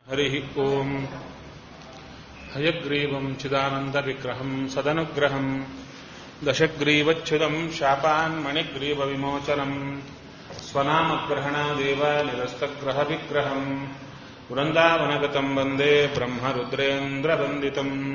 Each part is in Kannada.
हरिः ओम् हयग्रीवम् चिदानन्दविग्रहम् सदनुग्रहम् दशग्रीवच्छुदम् शापान्मणिग्रीवविमोचनम् स्वनामग्रहणादेव निरस्तग्रहविग्रहम् वृन्दावनगतम् वन्दे ब्रह्मरुद्रेन्द्रवन्दितम्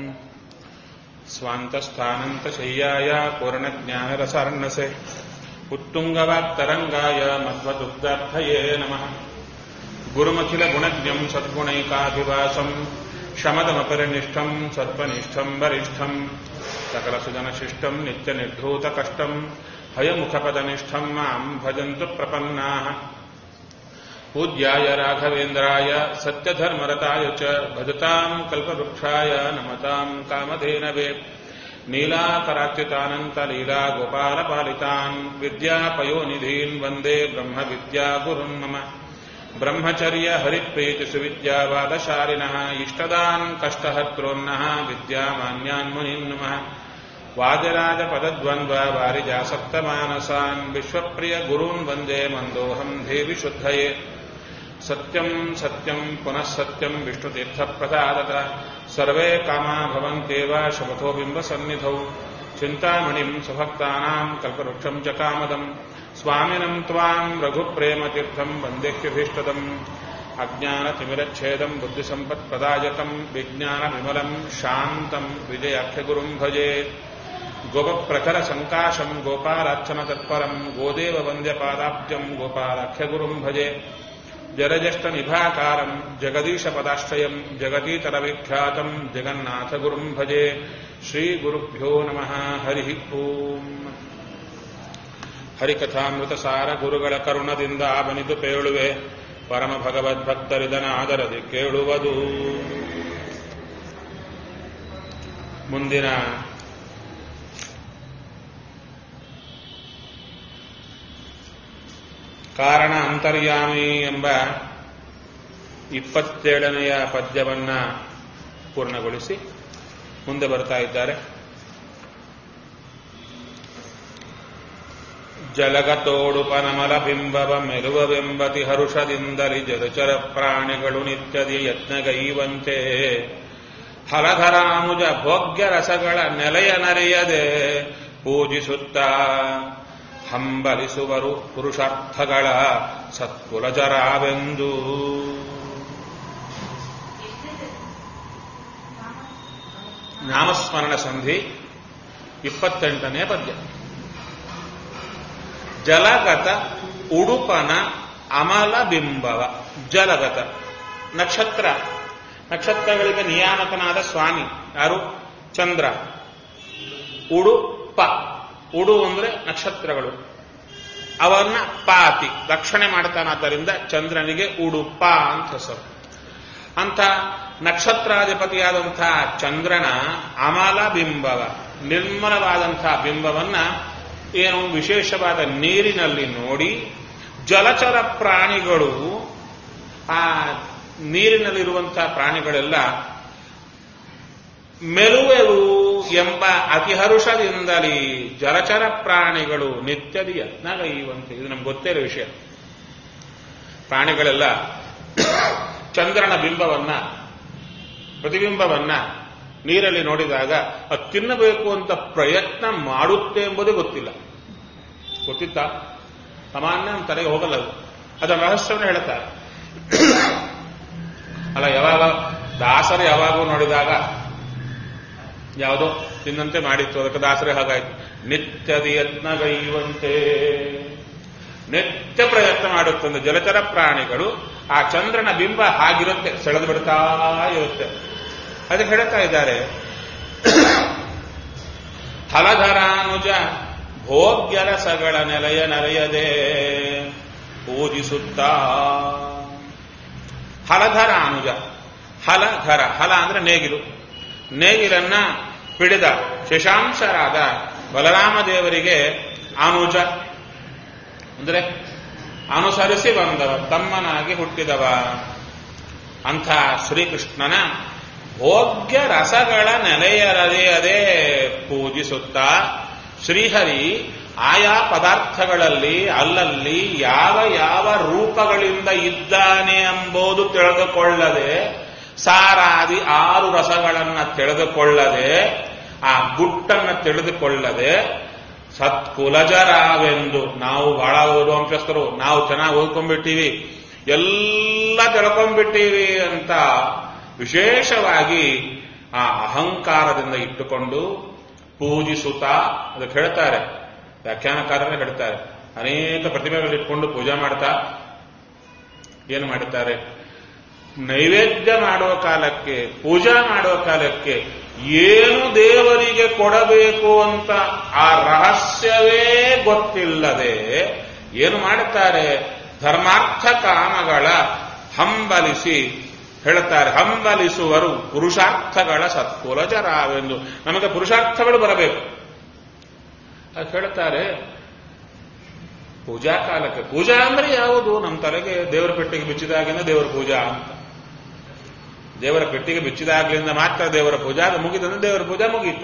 स्वान्तस्थानन्तशय्याय पूर्णज्ञानरसार्णसे उत्तुङ्गवाक्तरङ्गाय मध्वदुग्धार्थये नमः गुरुमखिलगुणज्ञम् सद्गुणैकाभिवासम् शमदमपरिनिष्ठम् सत्त्वनिष्ठम् वरिष्ठम् सकलसुजनशिष्टम् नित्यनिर्धूतकष्टम् हयमुखपदनिष्ठम् माम् भजन्तु प्रपन्नाः पूज्याय राघवेन्द्राय सत्यधर्मरताय च भजताम् कल्पवृक्षाय नमताम् कामधेनवे नीलाकराच्युतानन्तलीलागोपालपालितान् विद्यापयोनिधीन् वन्दे ब्रह्मविद्यागुरुन् मम ब्रह्मचर्य हरिप्रीतिसुविद्यावादशालिनः इष्टदान् कष्टहर्त्रोन्नः विद्यामान्यान् मुनीन् नमः वाजराजपदद्वन्द्व वारिजासप्तमानसान् विश्वप्रियगुरून् वन्दे मन्दोऽहम् देवि शुद्धये सत्यम् सत्यम् पुनः सत्यम् विष्णुतीर्थप्रसादत सर्वे कामा भवन्त्येव शपथो बिम्बसन्निधौ चिन्तामणिम् सुभक्तानाम् कल्पवृक्षम् च कामदम् स्वामिनम् त्वाम् रघुप्रेमतीर्थम् वन्देह्यभीष्टदम् अज्ञानतिमिरच्छेदम् बुद्धिसम्पत्प्रदायकम् विज्ञानविमलम् शान्तम् विजयाख्यगुरुम् भजे गोपप्रखरसङ्काशम् गोपालार्चनतत्परम् गोदेववन्द्यपादाब्जम् गोपालाख्यगुरुम् भजे जलजष्टनिभाकारम् जगदीशपदाश्रयम् जगतीतरविख्यातम् जगन्नाथगुरुम् भजे श्रीगुरुभ्यो नमः हरिः ओम् ಹರಿಕಥಾಮೃತಸಾರ ಗುರುಗಳ ಕರುಣದಿಂದ ಆಬನಿದು ಪೇಳುವೆ ಪರಮ ಭಗವದ್ಭಕ್ತರಿದನ ಆದರದಿ ಕೇಳುವುದು ಮುಂದಿನ ಕಾರಣ ಅಂತರ್ಯಾಮಿ ಎಂಬ ಇಪ್ಪತ್ತೇಳನೆಯ ಪದ್ಯವನ್ನ ಪೂರ್ಣಗೊಳಿಸಿ ಮುಂದೆ ಬರ್ತಾ ಇದ್ದಾರೆ ಜಲಗತೋಡುಪನಮಲ ಬಿಂಬವ ಮೆಲುವವೆಂಬತಿ ಹರುಷದಿಂದಲಿ ಜಲಚರ ಪ್ರಾಣಿಗಳು ನಿತ್ಯದಿ ಯತ್ನಗೈವಂತೆ ಹಲಧರಾಮುಜ ಭೋಗ್ಯ ರಸಗಳ ನೆಲೆಯ ನರೆಯದೆ ಪೂಜಿಸುತ್ತ ಹಂಬಲಿಸುವರು ಪುರುಷಾರ್ಥಗಳ ಸತ್ಕುಲಜರಾವೆಂದು ನಾಮಸ್ಮರಣ ಸಂಧಿ ಇಪ್ಪತ್ತೆಂಟನೇ ಪದ್ಯ ಜಲಗತ ಉಡುಪನ ಅಮಲ ಬಿಂಬವ ಜಲಗತ ನಕ್ಷತ್ರ ನಕ್ಷತ್ರಗಳಿಗೆ ನಿಯಾಮಕನಾದ ಸ್ವಾಮಿ ಯಾರು ಚಂದ್ರ ಉಡುಪ ಉಡು ಅಂದ್ರೆ ನಕ್ಷತ್ರಗಳು ಅವನ್ನ ಪಾತಿ ರಕ್ಷಣೆ ಮಾಡ್ತಾನಾದ್ದರಿಂದ ಚಂದ್ರನಿಗೆ ಉಡುಪ ಅಂತ ಹೆಸರು ಅಂತ ನಕ್ಷತ್ರಾಧಿಪತಿಯಾದಂತಹ ಚಂದ್ರನ ಅಮಲ ಬಿಂಬವ ನಿರ್ಮಲವಾದಂತಹ ಬಿಂಬವನ್ನ ಏನು ವಿಶೇಷವಾದ ನೀರಿನಲ್ಲಿ ನೋಡಿ ಜಲಚರ ಪ್ರಾಣಿಗಳು ಆ ನೀರಿನಲ್ಲಿರುವಂತಹ ಪ್ರಾಣಿಗಳೆಲ್ಲ ಮೆಲುವೆವು ಎಂಬ ಅತಿಹರುಷದಿಂದಲೇ ಜಲಚರ ಪ್ರಾಣಿಗಳು ನಿತ್ಯದಿ ಯತ್ನಗೈಯುವಂತೆ ಇದು ನಮ್ಗೆ ಗೊತ್ತೇ ಇರೋ ವಿಷಯ ಪ್ರಾಣಿಗಳೆಲ್ಲ ಚಂದ್ರನ ಬಿಂಬವನ್ನ ಪ್ರತಿಬಿಂಬವನ್ನ ನೀರಲ್ಲಿ ನೋಡಿದಾಗ ಅದು ತಿನ್ನಬೇಕು ಅಂತ ಪ್ರಯತ್ನ ಮಾಡುತ್ತೆ ಎಂಬುದೇ ಗೊತ್ತಿಲ್ಲ ಗೊತ್ತಿತ್ತ ಸಾಮಾನ್ಯ ನಮ್ಮ ತಲೆಗೆ ಹೋಗಲ್ಲ ಅದು ಅದರ ರಹಸ್ಯವನ್ನು ಹೇಳ್ತಾರೆ ಅಲ್ಲ ಯಾವಾಗ ದಾಸರು ಯಾವಾಗೂ ನೋಡಿದಾಗ ಯಾವುದೋ ತಿನ್ನಂತೆ ಮಾಡಿತ್ತು ಅದಕ್ಕೆ ದಾಸರೇ ಹಾಗಾಯ್ತು ನಿತ್ಯದಿ ಯತ್ನಗೈಯುವಂತೆ ನಿತ್ಯ ಪ್ರಯತ್ನ ಮಾಡುತ್ತಂದ್ರೆ ಜಲಚರ ಪ್ರಾಣಿಗಳು ಆ ಚಂದ್ರನ ಬಿಂಬ ಹಾಗಿರುತ್ತೆ ಸೆಳೆದು ಬಿಡ್ತಾ ಇರುತ್ತೆ ಅದಕ್ಕೆ ಹೇಳ್ತಾ ಇದ್ದಾರೆ ಹಲಧರಾನುಜ ಭೋಗ್ಯರಸಗಳ ನೆಲೆಯ ನರೆಯದೆ ಪೂಜಿಸುತ್ತಾ ಹಲಧರಾನುಜ ಹಲಧರ ಹಲ ಅಂದ್ರೆ ನೇಗಿಲು ನೇಗಿಲನ್ನ ಪಿಡಿದ ಶಶಾಂಶರಾದ ಬಲರಾಮ ದೇವರಿಗೆ ಅನುಜ ಅಂದ್ರೆ ಅನುಸರಿಸಿ ಬಂದವ ತಮ್ಮನಾಗಿ ಹುಟ್ಟಿದವ ಅಂಥ ಶ್ರೀಕೃಷ್ಣನ ಭೋಗ್ಯ ರಸಗಳ ನೆಲೆಯರದೇ ಅದೇ ಪೂಜಿಸುತ್ತಾ ಶ್ರೀಹರಿ ಆಯಾ ಪದಾರ್ಥಗಳಲ್ಲಿ ಅಲ್ಲಲ್ಲಿ ಯಾವ ಯಾವ ರೂಪಗಳಿಂದ ಇದ್ದಾನೆ ಎಂಬುದು ತಿಳಿದುಕೊಳ್ಳದೆ ಸಾರಾದಿ ಆರು ರಸಗಳನ್ನ ತಿಳಿದುಕೊಳ್ಳದೆ ಆ ಗುಟ್ಟನ್ನು ತಿಳಿದುಕೊಳ್ಳದೆ ಸತ್ಕುಲಜರಾವೆಂದು ನಾವು ಬಹಳ ಓದುವಂಶಸ್ಥರು ನಾವು ಚೆನ್ನಾಗಿ ಓದ್ಕೊಂಡ್ಬಿಟ್ಟಿವಿ ಎಲ್ಲ ತಿಳ್ಕೊಂಡ್ಬಿಟ್ಟಿವಿ ಅಂತ ವಿಶೇಷವಾಗಿ ಆ ಅಹಂಕಾರದಿಂದ ಇಟ್ಟುಕೊಂಡು ಪೂಜಿಸುತ್ತಾ ಅದಕ್ಕೆ ಹೇಳ್ತಾರೆ ವ್ಯಾಖ್ಯಾನಕಾರರೇ ಹೇಳ್ತಾರೆ ಅನೇಕ ಪ್ರತಿಮೆಗಳು ಇಟ್ಕೊಂಡು ಪೂಜೆ ಮಾಡ್ತಾ ಏನು ಮಾಡುತ್ತಾರೆ ನೈವೇದ್ಯ ಮಾಡುವ ಕಾಲಕ್ಕೆ ಪೂಜಾ ಮಾಡುವ ಕಾಲಕ್ಕೆ ಏನು ದೇವರಿಗೆ ಕೊಡಬೇಕು ಅಂತ ಆ ರಹಸ್ಯವೇ ಗೊತ್ತಿಲ್ಲದೆ ಏನು ಮಾಡುತ್ತಾರೆ ಧರ್ಮಾರ್ಥ ಕಾಮಗಳ ಹಂಬಲಿಸಿ ಹೇಳುತ್ತಾರೆ ಹಂಬಲಿಸುವರು ಪುರುಷಾರ್ಥಗಳ ಸತ್ಕುಲಜರಾವೆಂದು ನಮಗೆ ಪುರುಷಾರ್ಥಗಳು ಬರಬೇಕು ಅದು ಹೇಳ್ತಾರೆ ಪೂಜಾ ಕಾಲಕ್ಕೆ ಪೂಜಾ ಅಂದ್ರೆ ಯಾವುದು ನಮ್ಮ ತಲೆಗೆ ದೇವರ ಪೆಟ್ಟಿಗೆ ಬಿಚ್ಚಿದಾಗಿಂದ ದೇವರ ಪೂಜಾ ಅಂತ ದೇವರ ಪೆಟ್ಟಿಗೆ ಬಿಚ್ಚಿದಾಗ್ಲಿಂದ ಮಾತ್ರ ದೇವರ ಪೂಜಾ ಅದು ಮುಗಿದಂದ್ರೆ ದೇವರ ಪೂಜಾ ಮುಗೀತು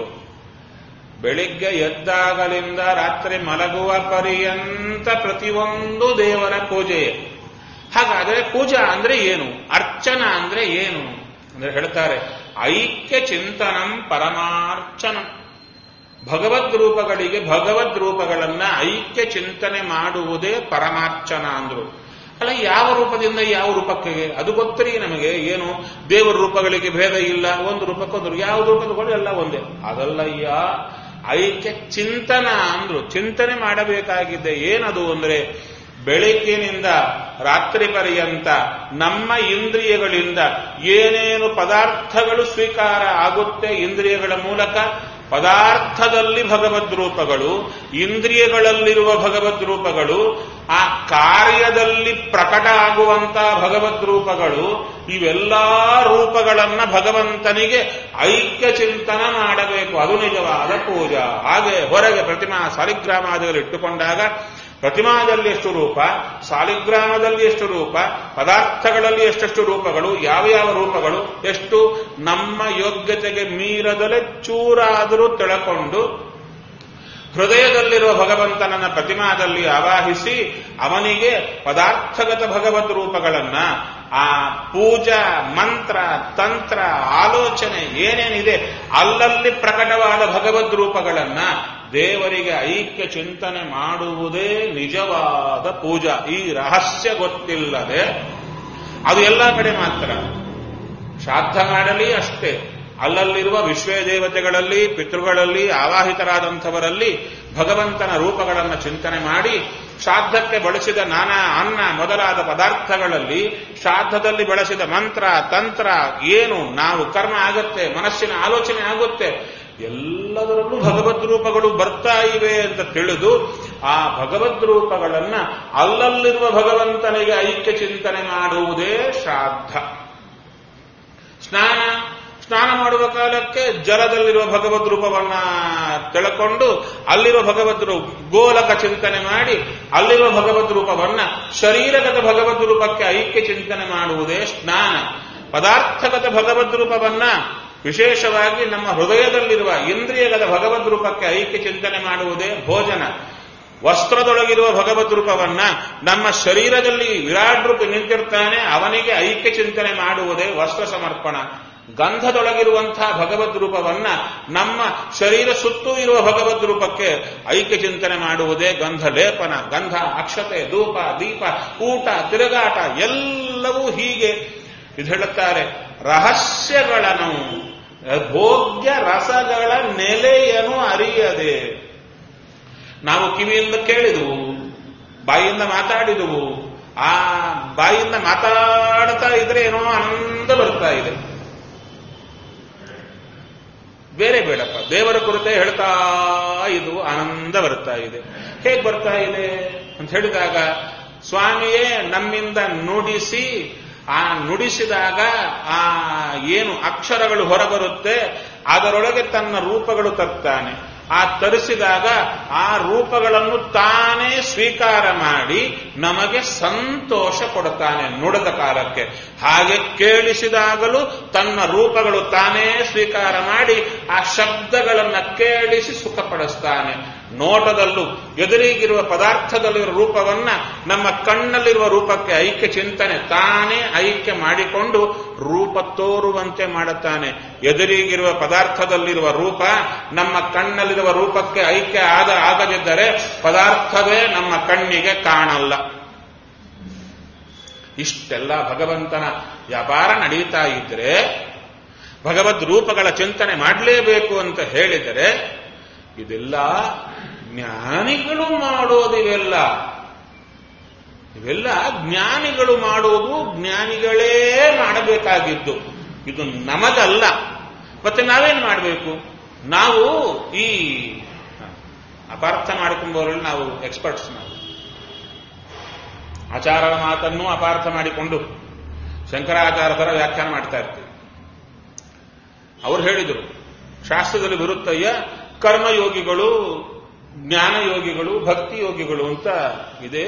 ಬೆಳಿಗ್ಗೆ ಎದ್ದಾಗಲಿಂದ ರಾತ್ರಿ ಮಲಗುವ ಪರ್ಯಂತ ಪ್ರತಿಯೊಂದು ದೇವರ ಪೂಜೆಯೇ ಹಾಗಾದರೆ ಪೂಜಾ ಅಂದ್ರೆ ಏನು ಅರ್ಚನಾ ಅಂದ್ರೆ ಏನು ಅಂದ್ರೆ ಹೇಳ್ತಾರೆ ಐಕ್ಯ ಚಿಂತನಂ ಪರಮಾರ್ಚನಂ ಭಗವದ್ ರೂಪಗಳಿಗೆ ಭಗವದ್ ರೂಪಗಳನ್ನ ಐಕ್ಯ ಚಿಂತನೆ ಮಾಡುವುದೇ ಪರಮಾರ್ಚನ ಅಂದ್ರು ಅಲ್ಲ ಯಾವ ರೂಪದಿಂದ ಯಾವ ರೂಪಕ್ಕೆ ಅದು ಗೊತ್ತರಿ ನಮಗೆ ಏನು ದೇವರ ರೂಪಗಳಿಗೆ ಭೇದ ಇಲ್ಲ ಒಂದು ರೂಪಕ್ಕೊಂದು ಯಾವ ರೂಪದಗಳು ಎಲ್ಲ ಒಂದೇ ಅದಲ್ಲಯ್ಯ ಐಕ್ಯ ಚಿಂತನ ಅಂದ್ರು ಚಿಂತನೆ ಮಾಡಬೇಕಾಗಿದ್ದೆ ಏನದು ಅಂದ್ರೆ ಬೆಳಗ್ಗಿನಿಂದ ರಾತ್ರಿ ಪರ್ಯಂತ ನಮ್ಮ ಇಂದ್ರಿಯಗಳಿಂದ ಏನೇನು ಪದಾರ್ಥಗಳು ಸ್ವೀಕಾರ ಆಗುತ್ತೆ ಇಂದ್ರಿಯಗಳ ಮೂಲಕ ಪದಾರ್ಥದಲ್ಲಿ ಭಗವದ್ ರೂಪಗಳು ಇಂದ್ರಿಯಗಳಲ್ಲಿರುವ ಭಗವದ್ ರೂಪಗಳು ಆ ಕಾರ್ಯದಲ್ಲಿ ಪ್ರಕಟ ಆಗುವಂತಹ ಭಗವದ್ ರೂಪಗಳು ಇವೆಲ್ಲಾ ರೂಪಗಳನ್ನ ಭಗವಂತನಿಗೆ ಐಕ್ಯ ಚಿಂತನ ಮಾಡಬೇಕು ಅದು ನಿಜವಾದ ಪೂಜಾ ಹಾಗೆ ಹೊರಗೆ ಪ್ರತಿಮಾ ಸಾಲಿಗ್ರಾಮಾದಿಗಳು ಇಟ್ಟುಕೊಂಡಾಗ ಪ್ರತಿಮಾದಲ್ಲಿ ಎಷ್ಟು ರೂಪ ಸಾಲಿಗ್ರಾಮದಲ್ಲಿ ಎಷ್ಟು ರೂಪ ಪದಾರ್ಥಗಳಲ್ಲಿ ಎಷ್ಟೆಷ್ಟು ರೂಪಗಳು ಯಾವ ಯಾವ ರೂಪಗಳು ಎಷ್ಟು ನಮ್ಮ ಯೋಗ್ಯತೆಗೆ ಮೀರದಲೆ ಚೂರಾದರೂ ತಿಳಕೊಂಡು ಹೃದಯದಲ್ಲಿರುವ ಭಗವಂತನನ್ನ ಪ್ರತಿಮಾದಲ್ಲಿ ಆವಾಹಿಸಿ ಅವನಿಗೆ ಪದಾರ್ಥಗತ ಭಗವದ್ ರೂಪಗಳನ್ನ ಆ ಪೂಜಾ ಮಂತ್ರ ತಂತ್ರ ಆಲೋಚನೆ ಏನೇನಿದೆ ಅಲ್ಲಲ್ಲಿ ಪ್ರಕಟವಾದ ಭಗವದ್ ರೂಪಗಳನ್ನ ದೇವರಿಗೆ ಐಕ್ಯ ಚಿಂತನೆ ಮಾಡುವುದೇ ನಿಜವಾದ ಪೂಜಾ ಈ ರಹಸ್ಯ ಗೊತ್ತಿಲ್ಲದೆ ಅದು ಎಲ್ಲ ಕಡೆ ಮಾತ್ರ ಶ್ರಾದ್ದ ಮಾಡಲಿ ಅಷ್ಟೇ ಅಲ್ಲಲ್ಲಿರುವ ವಿಶ್ವ ದೇವತೆಗಳಲ್ಲಿ ಪಿತೃಗಳಲ್ಲಿ ಆವಾಹಿತರಾದಂಥವರಲ್ಲಿ ಭಗವಂತನ ರೂಪಗಳನ್ನು ಚಿಂತನೆ ಮಾಡಿ ಶ್ರಾದ್ದಕ್ಕೆ ಬಳಸಿದ ನಾನಾ ಅನ್ನ ಮೊದಲಾದ ಪದಾರ್ಥಗಳಲ್ಲಿ ಶ್ರಾದ್ದದಲ್ಲಿ ಬಳಸಿದ ಮಂತ್ರ ತಂತ್ರ ಏನು ನಾವು ಕರ್ಮ ಆಗುತ್ತೆ ಮನಸ್ಸಿನ ಆಲೋಚನೆ ಆಗುತ್ತೆ ಎಲ್ಲದರಲ್ಲೂ ಭಗವದ್ ರೂಪಗಳು ಬರ್ತಾ ಇವೆ ಅಂತ ತಿಳಿದು ಆ ಭಗವದ್ ರೂಪಗಳನ್ನ ಅಲ್ಲಲ್ಲಿರುವ ಭಗವಂತನಿಗೆ ಐಕ್ಯ ಚಿಂತನೆ ಮಾಡುವುದೇ ಶ್ರಾದ್ದ ಸ್ನಾನ ಸ್ನಾನ ಮಾಡುವ ಕಾಲಕ್ಕೆ ಜಲದಲ್ಲಿರುವ ಭಗವದ್ ರೂಪವನ್ನ ತಿಳ್ಕೊಂಡು ಅಲ್ಲಿರುವ ಭಗವದ್ ರೂಪ ಗೋಲಕ ಚಿಂತನೆ ಮಾಡಿ ಅಲ್ಲಿರುವ ಭಗವದ್ ರೂಪವನ್ನ ಶರೀರಗತ ಭಗವದ್ ರೂಪಕ್ಕೆ ಐಕ್ಯ ಚಿಂತನೆ ಮಾಡುವುದೇ ಸ್ನಾನ ಪದಾರ್ಥಗತ ಭಗವದ್ ರೂಪವನ್ನ ವಿಶೇಷವಾಗಿ ನಮ್ಮ ಹೃದಯದಲ್ಲಿರುವ ಇಂದ್ರಿಯಗತ ಭಗವದ್ ರೂಪಕ್ಕೆ ಐಕ್ಯ ಚಿಂತನೆ ಮಾಡುವುದೇ ಭೋಜನ ವಸ್ತ್ರದೊಳಗಿರುವ ಭಗವದ್ ರೂಪವನ್ನ ನಮ್ಮ ಶರೀರದಲ್ಲಿ ವಿರಾಟ್ ರೂಪ ನಿಂತಿರ್ತಾನೆ ಅವನಿಗೆ ಐಕ್ಯ ಚಿಂತನೆ ಮಾಡುವುದೇ ವಸ್ತ್ರ ಸಮರ್ಪಣ ಗಂಧದೊಳಗಿರುವಂತಹ ಭಗವದ್ ರೂಪವನ್ನ ನಮ್ಮ ಶರೀರ ಸುತ್ತೂ ಇರುವ ಭಗವದ್ ರೂಪಕ್ಕೆ ಐಕ್ಯ ಚಿಂತನೆ ಮಾಡುವುದೇ ಗಂಧ ಲೇಪನ ಗಂಧ ಅಕ್ಷತೆ ಧೂಪ ದೀಪ ಊಟ ತಿರುಗಾಟ ಎಲ್ಲವೂ ಹೀಗೆ ಇದು ಹೇಳುತ್ತಾರೆ ರಹಸ್ಯಗಳನ್ನು ಭೋಗ್ಯ ರಸಗಳ ನೆಲೆಯನ್ನು ಅರಿಯದೆ ನಾವು ಕಿವಿಯಿಂದ ಕೇಳಿದುವು ಬಾಯಿಯಿಂದ ಮಾತಾಡಿದುವು ಆ ಬಾಯಿಯಿಂದ ಮಾತಾಡ್ತಾ ಇದ್ರೆ ಏನೋ ಆನಂದ ಬರ್ತಾ ಇದೆ ಬೇರೆ ಬೇಡಪ್ಪ ದೇವರ ಕುರಿತೇ ಹೇಳ್ತಾ ಇದು ಆನಂದ ಬರ್ತಾ ಇದೆ ಹೇಗೆ ಬರ್ತಾ ಇದೆ ಅಂತ ಹೇಳಿದಾಗ ಸ್ವಾಮಿಯೇ ನಮ್ಮಿಂದ ನುಡಿಸಿ ಆ ನುಡಿಸಿದಾಗ ಆ ಏನು ಅಕ್ಷರಗಳು ಹೊರಬರುತ್ತೆ ಅದರೊಳಗೆ ತನ್ನ ರೂಪಗಳು ತರ್ತಾನೆ ಆ ತರಿಸಿದಾಗ ಆ ರೂಪಗಳನ್ನು ತಾನೇ ಸ್ವೀಕಾರ ಮಾಡಿ ನಮಗೆ ಸಂತೋಷ ಕೊಡುತ್ತಾನೆ ನುಡಿದ ಕಾಲಕ್ಕೆ ಹಾಗೆ ಕೇಳಿಸಿದಾಗಲೂ ತನ್ನ ರೂಪಗಳು ತಾನೇ ಸ್ವೀಕಾರ ಮಾಡಿ ಆ ಶಬ್ದಗಳನ್ನ ಕೇಳಿಸಿ ಸುಖಪಡಿಸ್ತಾನೆ ನೋಟದಲ್ಲೂ ಎದುರಿಗಿರುವ ಪದಾರ್ಥದಲ್ಲಿರುವ ರೂಪವನ್ನ ನಮ್ಮ ಕಣ್ಣಲ್ಲಿರುವ ರೂಪಕ್ಕೆ ಐಕ್ಯ ಚಿಂತನೆ ತಾನೇ ಐಕ್ಯ ಮಾಡಿಕೊಂಡು ರೂಪ ತೋರುವಂತೆ ಮಾಡುತ್ತಾನೆ ಎದುರಿಗಿರುವ ಪದಾರ್ಥದಲ್ಲಿರುವ ರೂಪ ನಮ್ಮ ಕಣ್ಣಲ್ಲಿರುವ ರೂಪಕ್ಕೆ ಐಕ್ಯ ಆದ ಆಗದಿದ್ದರೆ ಪದಾರ್ಥವೇ ನಮ್ಮ ಕಣ್ಣಿಗೆ ಕಾಣಲ್ಲ ಇಷ್ಟೆಲ್ಲ ಭಗವಂತನ ವ್ಯಾಪಾರ ನಡೀತಾ ಇದ್ರೆ ಭಗವದ್ ರೂಪಗಳ ಚಿಂತನೆ ಮಾಡಲೇಬೇಕು ಅಂತ ಹೇಳಿದರೆ ಇದೆಲ್ಲ ಜ್ಞಾನಿಗಳು ಮಾಡೋದು ಇವೆಲ್ಲ ಇವೆಲ್ಲ ಜ್ಞಾನಿಗಳು ಮಾಡುವುದು ಜ್ಞಾನಿಗಳೇ ಮಾಡಬೇಕಾಗಿದ್ದು ಇದು ನಮಗಲ್ಲ ಮತ್ತೆ ನಾವೇನ್ ಮಾಡಬೇಕು ನಾವು ಈ ಅಪಾರ್ಥ ಮಾಡಿಕೊಂಬವರಲ್ಲಿ ನಾವು ಎಕ್ಸ್ಪರ್ಟ್ಸ್ ನಾವು ಆಚಾರರ ಮಾತನ್ನು ಅಪಾರ್ಥ ಮಾಡಿಕೊಂಡು ಶಂಕರಾಚಾರ್ಯರ ವ್ಯಾಖ್ಯಾನ ಮಾಡ್ತಾ ಇರ್ತೀವಿ ಅವ್ರು ಹೇಳಿದರು ಶಾಸ್ತ್ರದಲ್ಲಿ ಬರುತ್ತಯ್ಯ ಕರ್ಮಯೋಗಿಗಳು ಜ್ಞಾನಯೋಗಿಗಳು ಭಕ್ತಿ ಯೋಗಿಗಳು ಅಂತ ಇದೆ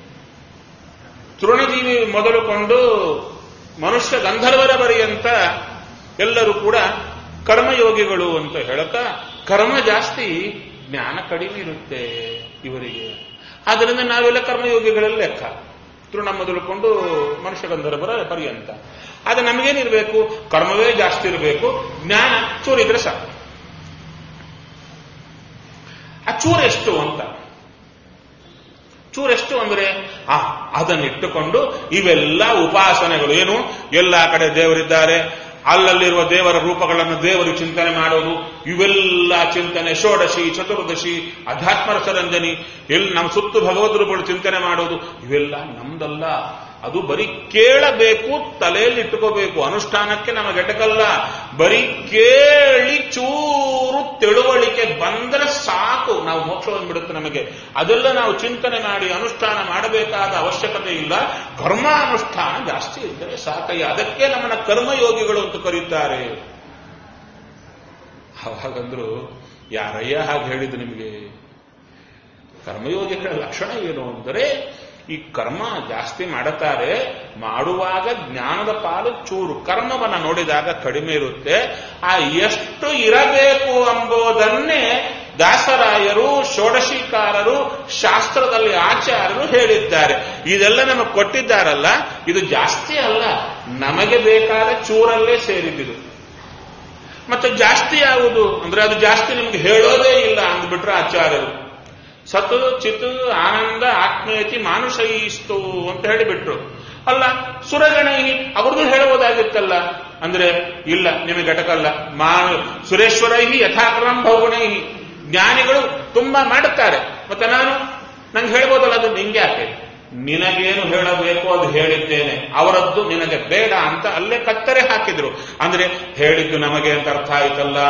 ತೃಣಜೀವಿ ಮೊದಲುಕೊಂಡು ಮನುಷ್ಯ ಗಂಧರ್ವರ ಪರ್ಯಂತ ಎಲ್ಲರೂ ಕೂಡ ಕರ್ಮಯೋಗಿಗಳು ಅಂತ ಹೇಳುತ್ತಾ ಕರ್ಮ ಜಾಸ್ತಿ ಜ್ಞಾನ ಕಡಿಮೆ ಇರುತ್ತೆ ಇವರಿಗೆ ಆದ್ದರಿಂದ ನಾವೆಲ್ಲ ಕರ್ಮಯೋಗಿಗಳಲ್ಲಿ ಲೆಕ್ಕ ತೃಣ ಮೊದಲುಕೊಂಡು ಮನುಷ್ಯ ಗಂಧರ್ವರ ಪರ್ಯಂತ ಆದ್ರೆ ನಮಗೇನಿರಬೇಕು ಕರ್ಮವೇ ಜಾಸ್ತಿ ಇರಬೇಕು ಜ್ಞಾನ ಚೂರಿದ್ರೆ ಸಾಕು ಆ ಚೂರೆಷ್ಟು ಅಂತ ಚೂರೆಷ್ಟು ಅಂದ್ರೆ ಆ ಅದನ್ನಿಟ್ಟುಕೊಂಡು ಇವೆಲ್ಲ ಉಪಾಸನೆಗಳು ಏನು ಎಲ್ಲ ಕಡೆ ದೇವರಿದ್ದಾರೆ ಅಲ್ಲಲ್ಲಿರುವ ದೇವರ ರೂಪಗಳನ್ನು ದೇವರು ಚಿಂತನೆ ಮಾಡೋದು ಇವೆಲ್ಲ ಚಿಂತನೆ ಷೋಡಶಿ ಚತುರ್ದಶಿ ಅಧ್ಯಾತ್ಮ ರಸರಂಜನಿ ಎಲ್ಲಿ ನಮ್ಮ ಸುತ್ತು ಭಗವದ್ ರೂಪಗಳು ಚಿಂತನೆ ಮಾಡೋದು ಇವೆಲ್ಲ ನಮ್ದಲ್ಲ ಅದು ಬರೀ ಕೇಳಬೇಕು ತಲೆಯಲ್ಲಿ ಇಟ್ಟುಕೋಬೇಕು ಅನುಷ್ಠಾನಕ್ಕೆ ನಮಗೆ ಎಟಕಲ್ಲ ಬರೀ ಕೇಳಿ ಚೂರು ತಿಳುವಳಿಕೆ ಬಂದ್ರೆ ಸಾಕು ನಾವು ಮೋಕ್ಷ ಬಂದ್ಬಿಡುತ್ತೆ ನಮಗೆ ಅದೆಲ್ಲ ನಾವು ಚಿಂತನೆ ಮಾಡಿ ಅನುಷ್ಠಾನ ಮಾಡಬೇಕಾದ ಅವಶ್ಯಕತೆ ಇಲ್ಲ ಕರ್ಮಾನುಷ್ಠಾನ ಜಾಸ್ತಿ ಇದ್ದರೆ ಸಾಕಯ್ಯ ಅದಕ್ಕೆ ನಮ್ಮನ್ನ ಕರ್ಮಯೋಗಿಗಳು ಅಂತ ಕರೀತಾರೆ ಅವಾಗಂದ್ರು ಯಾರಯ್ಯ ಹಾಗೆ ಹೇಳಿದ್ದು ನಿಮಗೆ ಕರ್ಮಯೋಗಿಗಳ ಲಕ್ಷಣ ಏನು ಅಂದರೆ ಈ ಕರ್ಮ ಜಾಸ್ತಿ ಮಾಡುತ್ತಾರೆ ಮಾಡುವಾಗ ಜ್ಞಾನದ ಪಾಲು ಚೂರು ಕರ್ಮವನ್ನ ನೋಡಿದಾಗ ಕಡಿಮೆ ಇರುತ್ತೆ ಆ ಎಷ್ಟು ಇರಬೇಕು ಎಂಬುದನ್ನೇ ದಾಸರಾಯರು ಷೋಡಶಿಕಾರರು ಶಾಸ್ತ್ರದಲ್ಲಿ ಆಚಾರ್ಯರು ಹೇಳಿದ್ದಾರೆ ಇದೆಲ್ಲ ನಮಗೆ ಕೊಟ್ಟಿದ್ದಾರಲ್ಲ ಇದು ಜಾಸ್ತಿ ಅಲ್ಲ ನಮಗೆ ಬೇಕಾದ ಚೂರಲ್ಲೇ ಸೇರಿದ್ದು ಮತ್ತೆ ಜಾಸ್ತಿ ಯಾವುದು ಅಂದ್ರೆ ಅದು ಜಾಸ್ತಿ ನಿಮ್ಗೆ ಹೇಳೋದೇ ಇಲ್ಲ ಅಂದ್ಬಿಟ್ರೆ ಆಚಾರ್ಯರು ಸತ್ ಚಿತ್ ಆನಂದ ಆತ್ಮೇತಿ ಮಾನುಷಯಿಸ್ತು ಅಂತ ಹೇಳಿಬಿಟ್ರು ಅಲ್ಲ ಸುರಗಣೈ ಅವ್ರದ್ದು ಹೇಳಬಹುದಾಗಿತ್ತಲ್ಲ ಅಂದ್ರೆ ಇಲ್ಲ ನಿಮಗೆ ಘಟಕಲ್ಲ ಮಾ ಸುರೇಶ್ವರೈ ಯಥಾಕ್ರಮ ಭೌಗುಣೈ ಜ್ಞಾನಿಗಳು ತುಂಬಾ ಮಾಡುತ್ತಾರೆ ಮತ್ತೆ ನಾನು ನಂಗೆ ಹೇಳ್ಬೋದಲ್ಲ ಅದು ನಿಂಗೆ ಯಾಕೆ ನಿನಗೇನು ಹೇಳಬೇಕು ಅದು ಹೇಳಿದ್ದೇನೆ ಅವರದ್ದು ನಿನಗೆ ಬೇಡ ಅಂತ ಅಲ್ಲೇ ಕತ್ತರೆ ಹಾಕಿದ್ರು ಅಂದ್ರೆ ಹೇಳಿದ್ದು ನಮಗೆ ಅಂತ ಅರ್ಥ ಆಯ್ತಲ್ಲ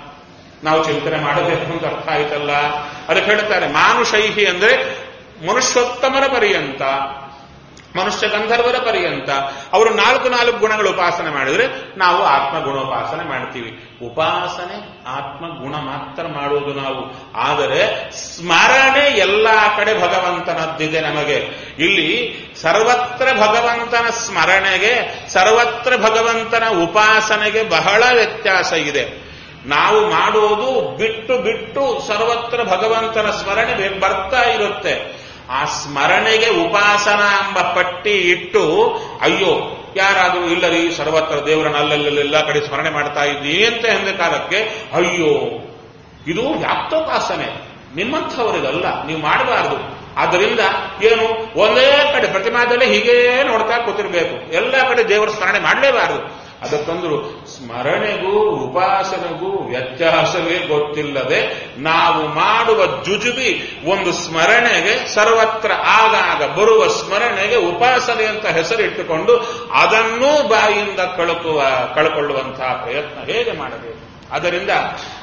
ನಾವು ಚಿಂತನೆ ಮಾಡಬೇಕು ಅಂತ ಅರ್ಥ ಆಯ್ತಲ್ಲ ಅದಕ್ಕೆ ಹೇಳ್ತಾರೆ ಮಾನುಷೈಹಿ ಅಂದ್ರೆ ಮನುಷ್ಯೋತ್ತಮರ ಪರ್ಯಂತ ಮನುಷ್ಯ ಗಂಧರ್ವರ ಪರ್ಯಂತ ಅವರು ನಾಲ್ಕು ನಾಲ್ಕು ಗುಣಗಳು ಉಪಾಸನೆ ಮಾಡಿದ್ರೆ ನಾವು ಆತ್ಮ ಗುಣೋಪಾಸನೆ ಮಾಡ್ತೀವಿ ಉಪಾಸನೆ ಆತ್ಮ ಗುಣ ಮಾತ್ರ ಮಾಡುವುದು ನಾವು ಆದರೆ ಸ್ಮರಣೆ ಎಲ್ಲಾ ಕಡೆ ಭಗವಂತನದ್ದಿದೆ ನಮಗೆ ಇಲ್ಲಿ ಸರ್ವತ್ರ ಭಗವಂತನ ಸ್ಮರಣೆಗೆ ಸರ್ವತ್ರ ಭಗವಂತನ ಉಪಾಸನೆಗೆ ಬಹಳ ವ್ಯತ್ಯಾಸ ಇದೆ ನಾವು ಮಾಡುವುದು ಬಿಟ್ಟು ಬಿಟ್ಟು ಸರ್ವತ್ರ ಭಗವಂತನ ಸ್ಮರಣೆ ಬೆ- ಬರ್ತಾ ಇರುತ್ತೆ ಆ ಸ್ಮರಣೆಗೆ ಉಪಾಸನ ಎಂಬ ಪಟ್ಟಿ ಇಟ್ಟು ಅಯ್ಯೋ ಯಾರಾದರೂ ಇಲ್ಲರಿ ಸರ್ವತ್ರ ದೇವರನ್ನ ಅಲ್ಲಲ್ಲೆಲ್ಲ ಕಡೆ ಸ್ಮರಣೆ ಮಾಡ್ತಾ ಇದ್ದೀನಿ ಅಂತ ಎಂದ ಕಾಲಕ್ಕೆ ಅಯ್ಯೋ ಇದು ವ್ಯಾಪ್ತೋಪಾಸನೆ ನಿಮ್ಮಂಥವರಿಗಲ್ಲ ನೀವು ಮಾಡಬಾರದು ಆದ್ದರಿಂದ ಏನು ಒಂದೇ ಕಡೆ ಪ್ರತಿಮಾದಲ್ಲಿ ಹೀಗೇ ನೋಡ್ತಾ ಕೂತಿರ್ಬೇಕು ಎಲ್ಲ ಕಡೆ ದೇವರ ಸ್ಮರಣೆ ಮಾಡಲೇಬಾರದು ಅದಕ್ಕಂದ್ರು ಸ್ಮರಣೆಗೂ ಉಪಾಸನೆಗೂ ವ್ಯತ್ಯಾಸವೇ ಗೊತ್ತಿಲ್ಲದೆ ನಾವು ಮಾಡುವ ಜುಜುಬಿ ಒಂದು ಸ್ಮರಣೆಗೆ ಸರ್ವತ್ರ ಆಗಾಗ ಬರುವ ಸ್ಮರಣೆಗೆ ಉಪಾಸನೆ ಅಂತ ಹೆಸರಿಟ್ಟುಕೊಂಡು ಅದನ್ನೂ ಬಾಯಿಯಿಂದ ಕಳಕುವ ಕಳ್ಕೊಳ್ಳುವಂತಹ ಪ್ರಯತ್ನ ಹೇಗೆ ಮಾಡಬೇಕು ಅದರಿಂದ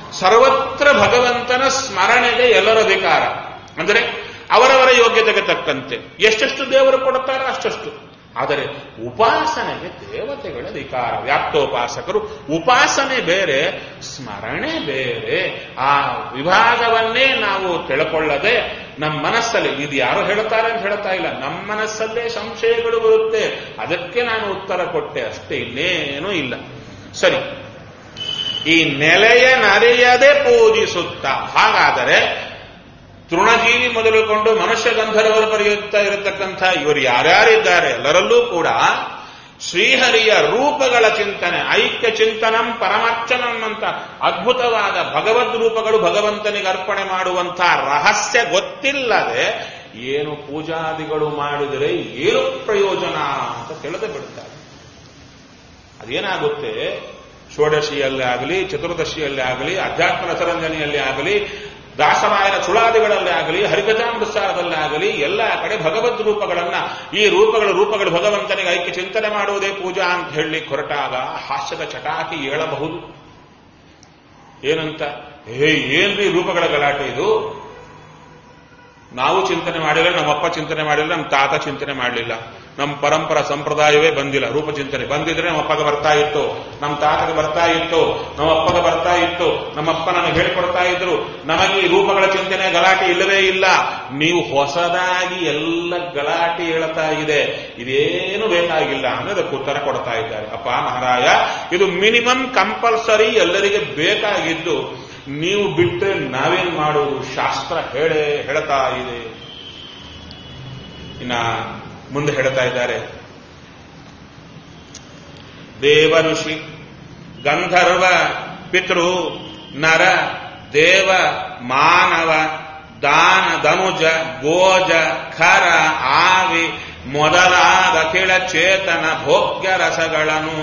ಸರ್ವತ್ರ ಭಗವಂತನ ಸ್ಮರಣೆಗೆ ಎಲ್ಲರ ಅಧಿಕಾರ ಅಂದರೆ ಅವರವರ ಯೋಗ್ಯತೆಗೆ ತಕ್ಕಂತೆ ಎಷ್ಟೆಷ್ಟು ದೇವರು ಕೊಡುತ್ತಾರೋ ಅಷ್ಟಷ್ಟು ಆದರೆ ಉಪಾಸನೆಗೆ ದೇವತೆಗಳ ಅಧಿಕಾರ ವ್ಯಾಪ್ತೋಪಾಸಕರು ಉಪಾಸನೆ ಬೇರೆ ಸ್ಮರಣೆ ಬೇರೆ ಆ ವಿಭಾಗವನ್ನೇ ನಾವು ತಿಳ್ಕೊಳ್ಳದೆ ನಮ್ಮ ಮನಸ್ಸಲ್ಲಿ ಇದು ಯಾರು ಹೇಳ್ತಾರೆ ಅಂತ ಹೇಳ್ತಾ ಇಲ್ಲ ನಮ್ಮ ಮನಸ್ಸಲ್ಲೇ ಸಂಶಯಗಳು ಬರುತ್ತೆ ಅದಕ್ಕೆ ನಾನು ಉತ್ತರ ಕೊಟ್ಟೆ ಅಷ್ಟೇ ಇನ್ನೇನೂ ಇಲ್ಲ ಸರಿ ಈ ನೆಲೆಯ ನರೆಯದೆ ಪೂಜಿಸುತ್ತ ಹಾಗಾದರೆ ತೃಣಜೀವಿ ಮೊದಲುಕೊಂಡು ಮನುಷ್ಯ ಗಂಧರ್ವರು ಪಡೆಯುತ್ತಾ ಇರತಕ್ಕಂಥ ಇವರು ಯಾರ್ಯಾರಿದ್ದಾರೆ ಎಲ್ಲರಲ್ಲೂ ಕೂಡ ಶ್ರೀಹರಿಯ ರೂಪಗಳ ಚಿಂತನೆ ಐಕ್ಯ ಚಿಂತನಂ ಪರಮಾರ್ಚನಂ ಅಂತ ಅದ್ಭುತವಾದ ಭಗವದ್ ರೂಪಗಳು ಭಗವಂತನಿಗೆ ಅರ್ಪಣೆ ಮಾಡುವಂಥ ರಹಸ್ಯ ಗೊತ್ತಿಲ್ಲದೆ ಏನು ಪೂಜಾದಿಗಳು ಮಾಡಿದರೆ ಏನು ಪ್ರಯೋಜನ ಅಂತ ತಿಳಿದು ಬಿಡ್ತಾರೆ ಅದೇನಾಗುತ್ತೆ ಷೋಡಶಿಯಲ್ಲಿ ಆಗಲಿ ಚತುರ್ದಶಿಯಲ್ಲಿ ಆಗಲಿ ಅಧ್ಯಾತ್ಮ ರಸರಂಜನೆಯಲ್ಲಿ ಆಗಲಿ ದಾಸರಾಯನ ಸುಳಾದಿಗಳಲ್ಲಿ ಆಗಲಿ ಹರಿಕಥಾಮೃತಸಾರದಲ್ಲಿ ಆಗಲಿ ಎಲ್ಲ ಕಡೆ ಭಗವದ್ ರೂಪಗಳನ್ನ ಈ ರೂಪಗಳ ರೂಪಗಳು ಭಗವಂತನಿಗೆ ಐಕ್ಯ ಚಿಂತನೆ ಮಾಡುವುದೇ ಪೂಜಾ ಅಂತ ಹೇಳಿ ಹೊರಟಾಗ ಹಾಸ್ಯದ ಚಟಾಕಿ ಹೇಳಬಹುದು ಏನಂತ ಹೇ ಏನ್ರಿ ರೂಪಗಳ ಗಲಾಟೆ ಇದು ನಾವು ಚಿಂತನೆ ಮಾಡಿಲ್ಲ ನಮ್ಮಪ್ಪ ಚಿಂತನೆ ಮಾಡಿಲ್ಲ ನಮ್ಮ ತಾತ ಚಿಂತನೆ ಮಾಡಲಿಲ್ಲ ನಮ್ಮ ಪರಂಪರಾ ಸಂಪ್ರದಾಯವೇ ಬಂದಿಲ್ಲ ರೂಪ ಚಿಂತನೆ ಬಂದಿದ್ರೆ ನಮ್ಮ ಅಪ್ಪಗೆ ಬರ್ತಾ ಇತ್ತು ನಮ್ಮ ತಾತಗೆ ಬರ್ತಾ ಇತ್ತು ನಮ್ಮ ಅಪ್ಪಗೆ ಬರ್ತಾ ಇತ್ತು ನಮ್ಮಪ್ಪ ನನಗೆ ಹೇಳಿಕೊಡ್ತಾ ಇದ್ರು ನಮಗೆ ಈ ರೂಪಗಳ ಚಿಂತನೆ ಗಲಾಟೆ ಇಲ್ಲವೇ ಇಲ್ಲ ನೀವು ಹೊಸದಾಗಿ ಎಲ್ಲ ಗಲಾಟೆ ಹೇಳ್ತಾ ಇದೆ ಇದೇನು ಬೇಕಾಗಿಲ್ಲ ಅನ್ನೋದಕ್ಕೆ ಉತ್ತರ ಕೊಡ್ತಾ ಇದ್ದಾರೆ ಅಪ್ಪ ಮಹಾರಾಯ ಇದು ಮಿನಿಮಮ್ ಕಂಪಲ್ಸರಿ ಎಲ್ಲರಿಗೆ ಬೇಕಾಗಿದ್ದು ನೀವು ಬಿಟ್ಟರೆ ನಾವೇನ್ ಮಾಡೋದು ಶಾಸ್ತ್ರ ಹೇಳೇ ಹೇಳ್ತಾ ಇದೆ ಇನ್ನ ಮುಂದೆ ಹೇಳ್ತಾ ಇದ್ದಾರೆ ದೇವ ಋಷಿ ಗಂಧರ್ವ ಪಿತೃ ನರ ದೇವ ಮಾನವ ದಾನ ಧನುಜ ಗೋಜ ಖರ ಆವಿ ಮೊದಲಾದ ಅಖಿಳ ಚೇತನ ಭೋಗ್ಯ ರಸಗಳನ್ನು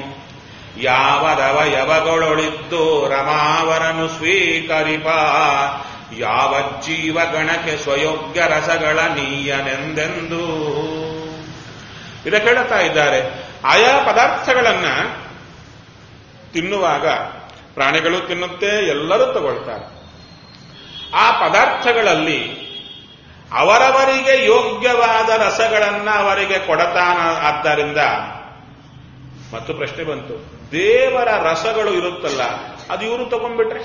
ಯಾವದವಯವಗಳೊಳಿದ್ದು ರಮಾವರನು ಸ್ವೀಕರಿಪ ಯಾವ ಜೀವ ಗಣಕ್ಕೆ ಸ್ವಯೋಗ್ಯ ರಸಗಳ ನೀಯನೆಂದೆಂದು ಇದಕ್ಕೆ ಹೇಳ್ತಾ ಇದ್ದಾರೆ ಆಯಾ ಪದಾರ್ಥಗಳನ್ನ ತಿನ್ನುವಾಗ ಪ್ರಾಣಿಗಳು ತಿನ್ನುತ್ತೆ ಎಲ್ಲರೂ ತಗೊಳ್ತಾರೆ ಆ ಪದಾರ್ಥಗಳಲ್ಲಿ ಅವರವರಿಗೆ ಯೋಗ್ಯವಾದ ರಸಗಳನ್ನ ಅವರಿಗೆ ಕೊಡತಾನ ಆದ್ದರಿಂದ ಮತ್ತು ಪ್ರಶ್ನೆ ಬಂತು ದೇವರ ರಸಗಳು ಇರುತ್ತಲ್ಲ ಅದು ಇವರು ತಗೊಂಡ್ಬಿಟ್ರೆ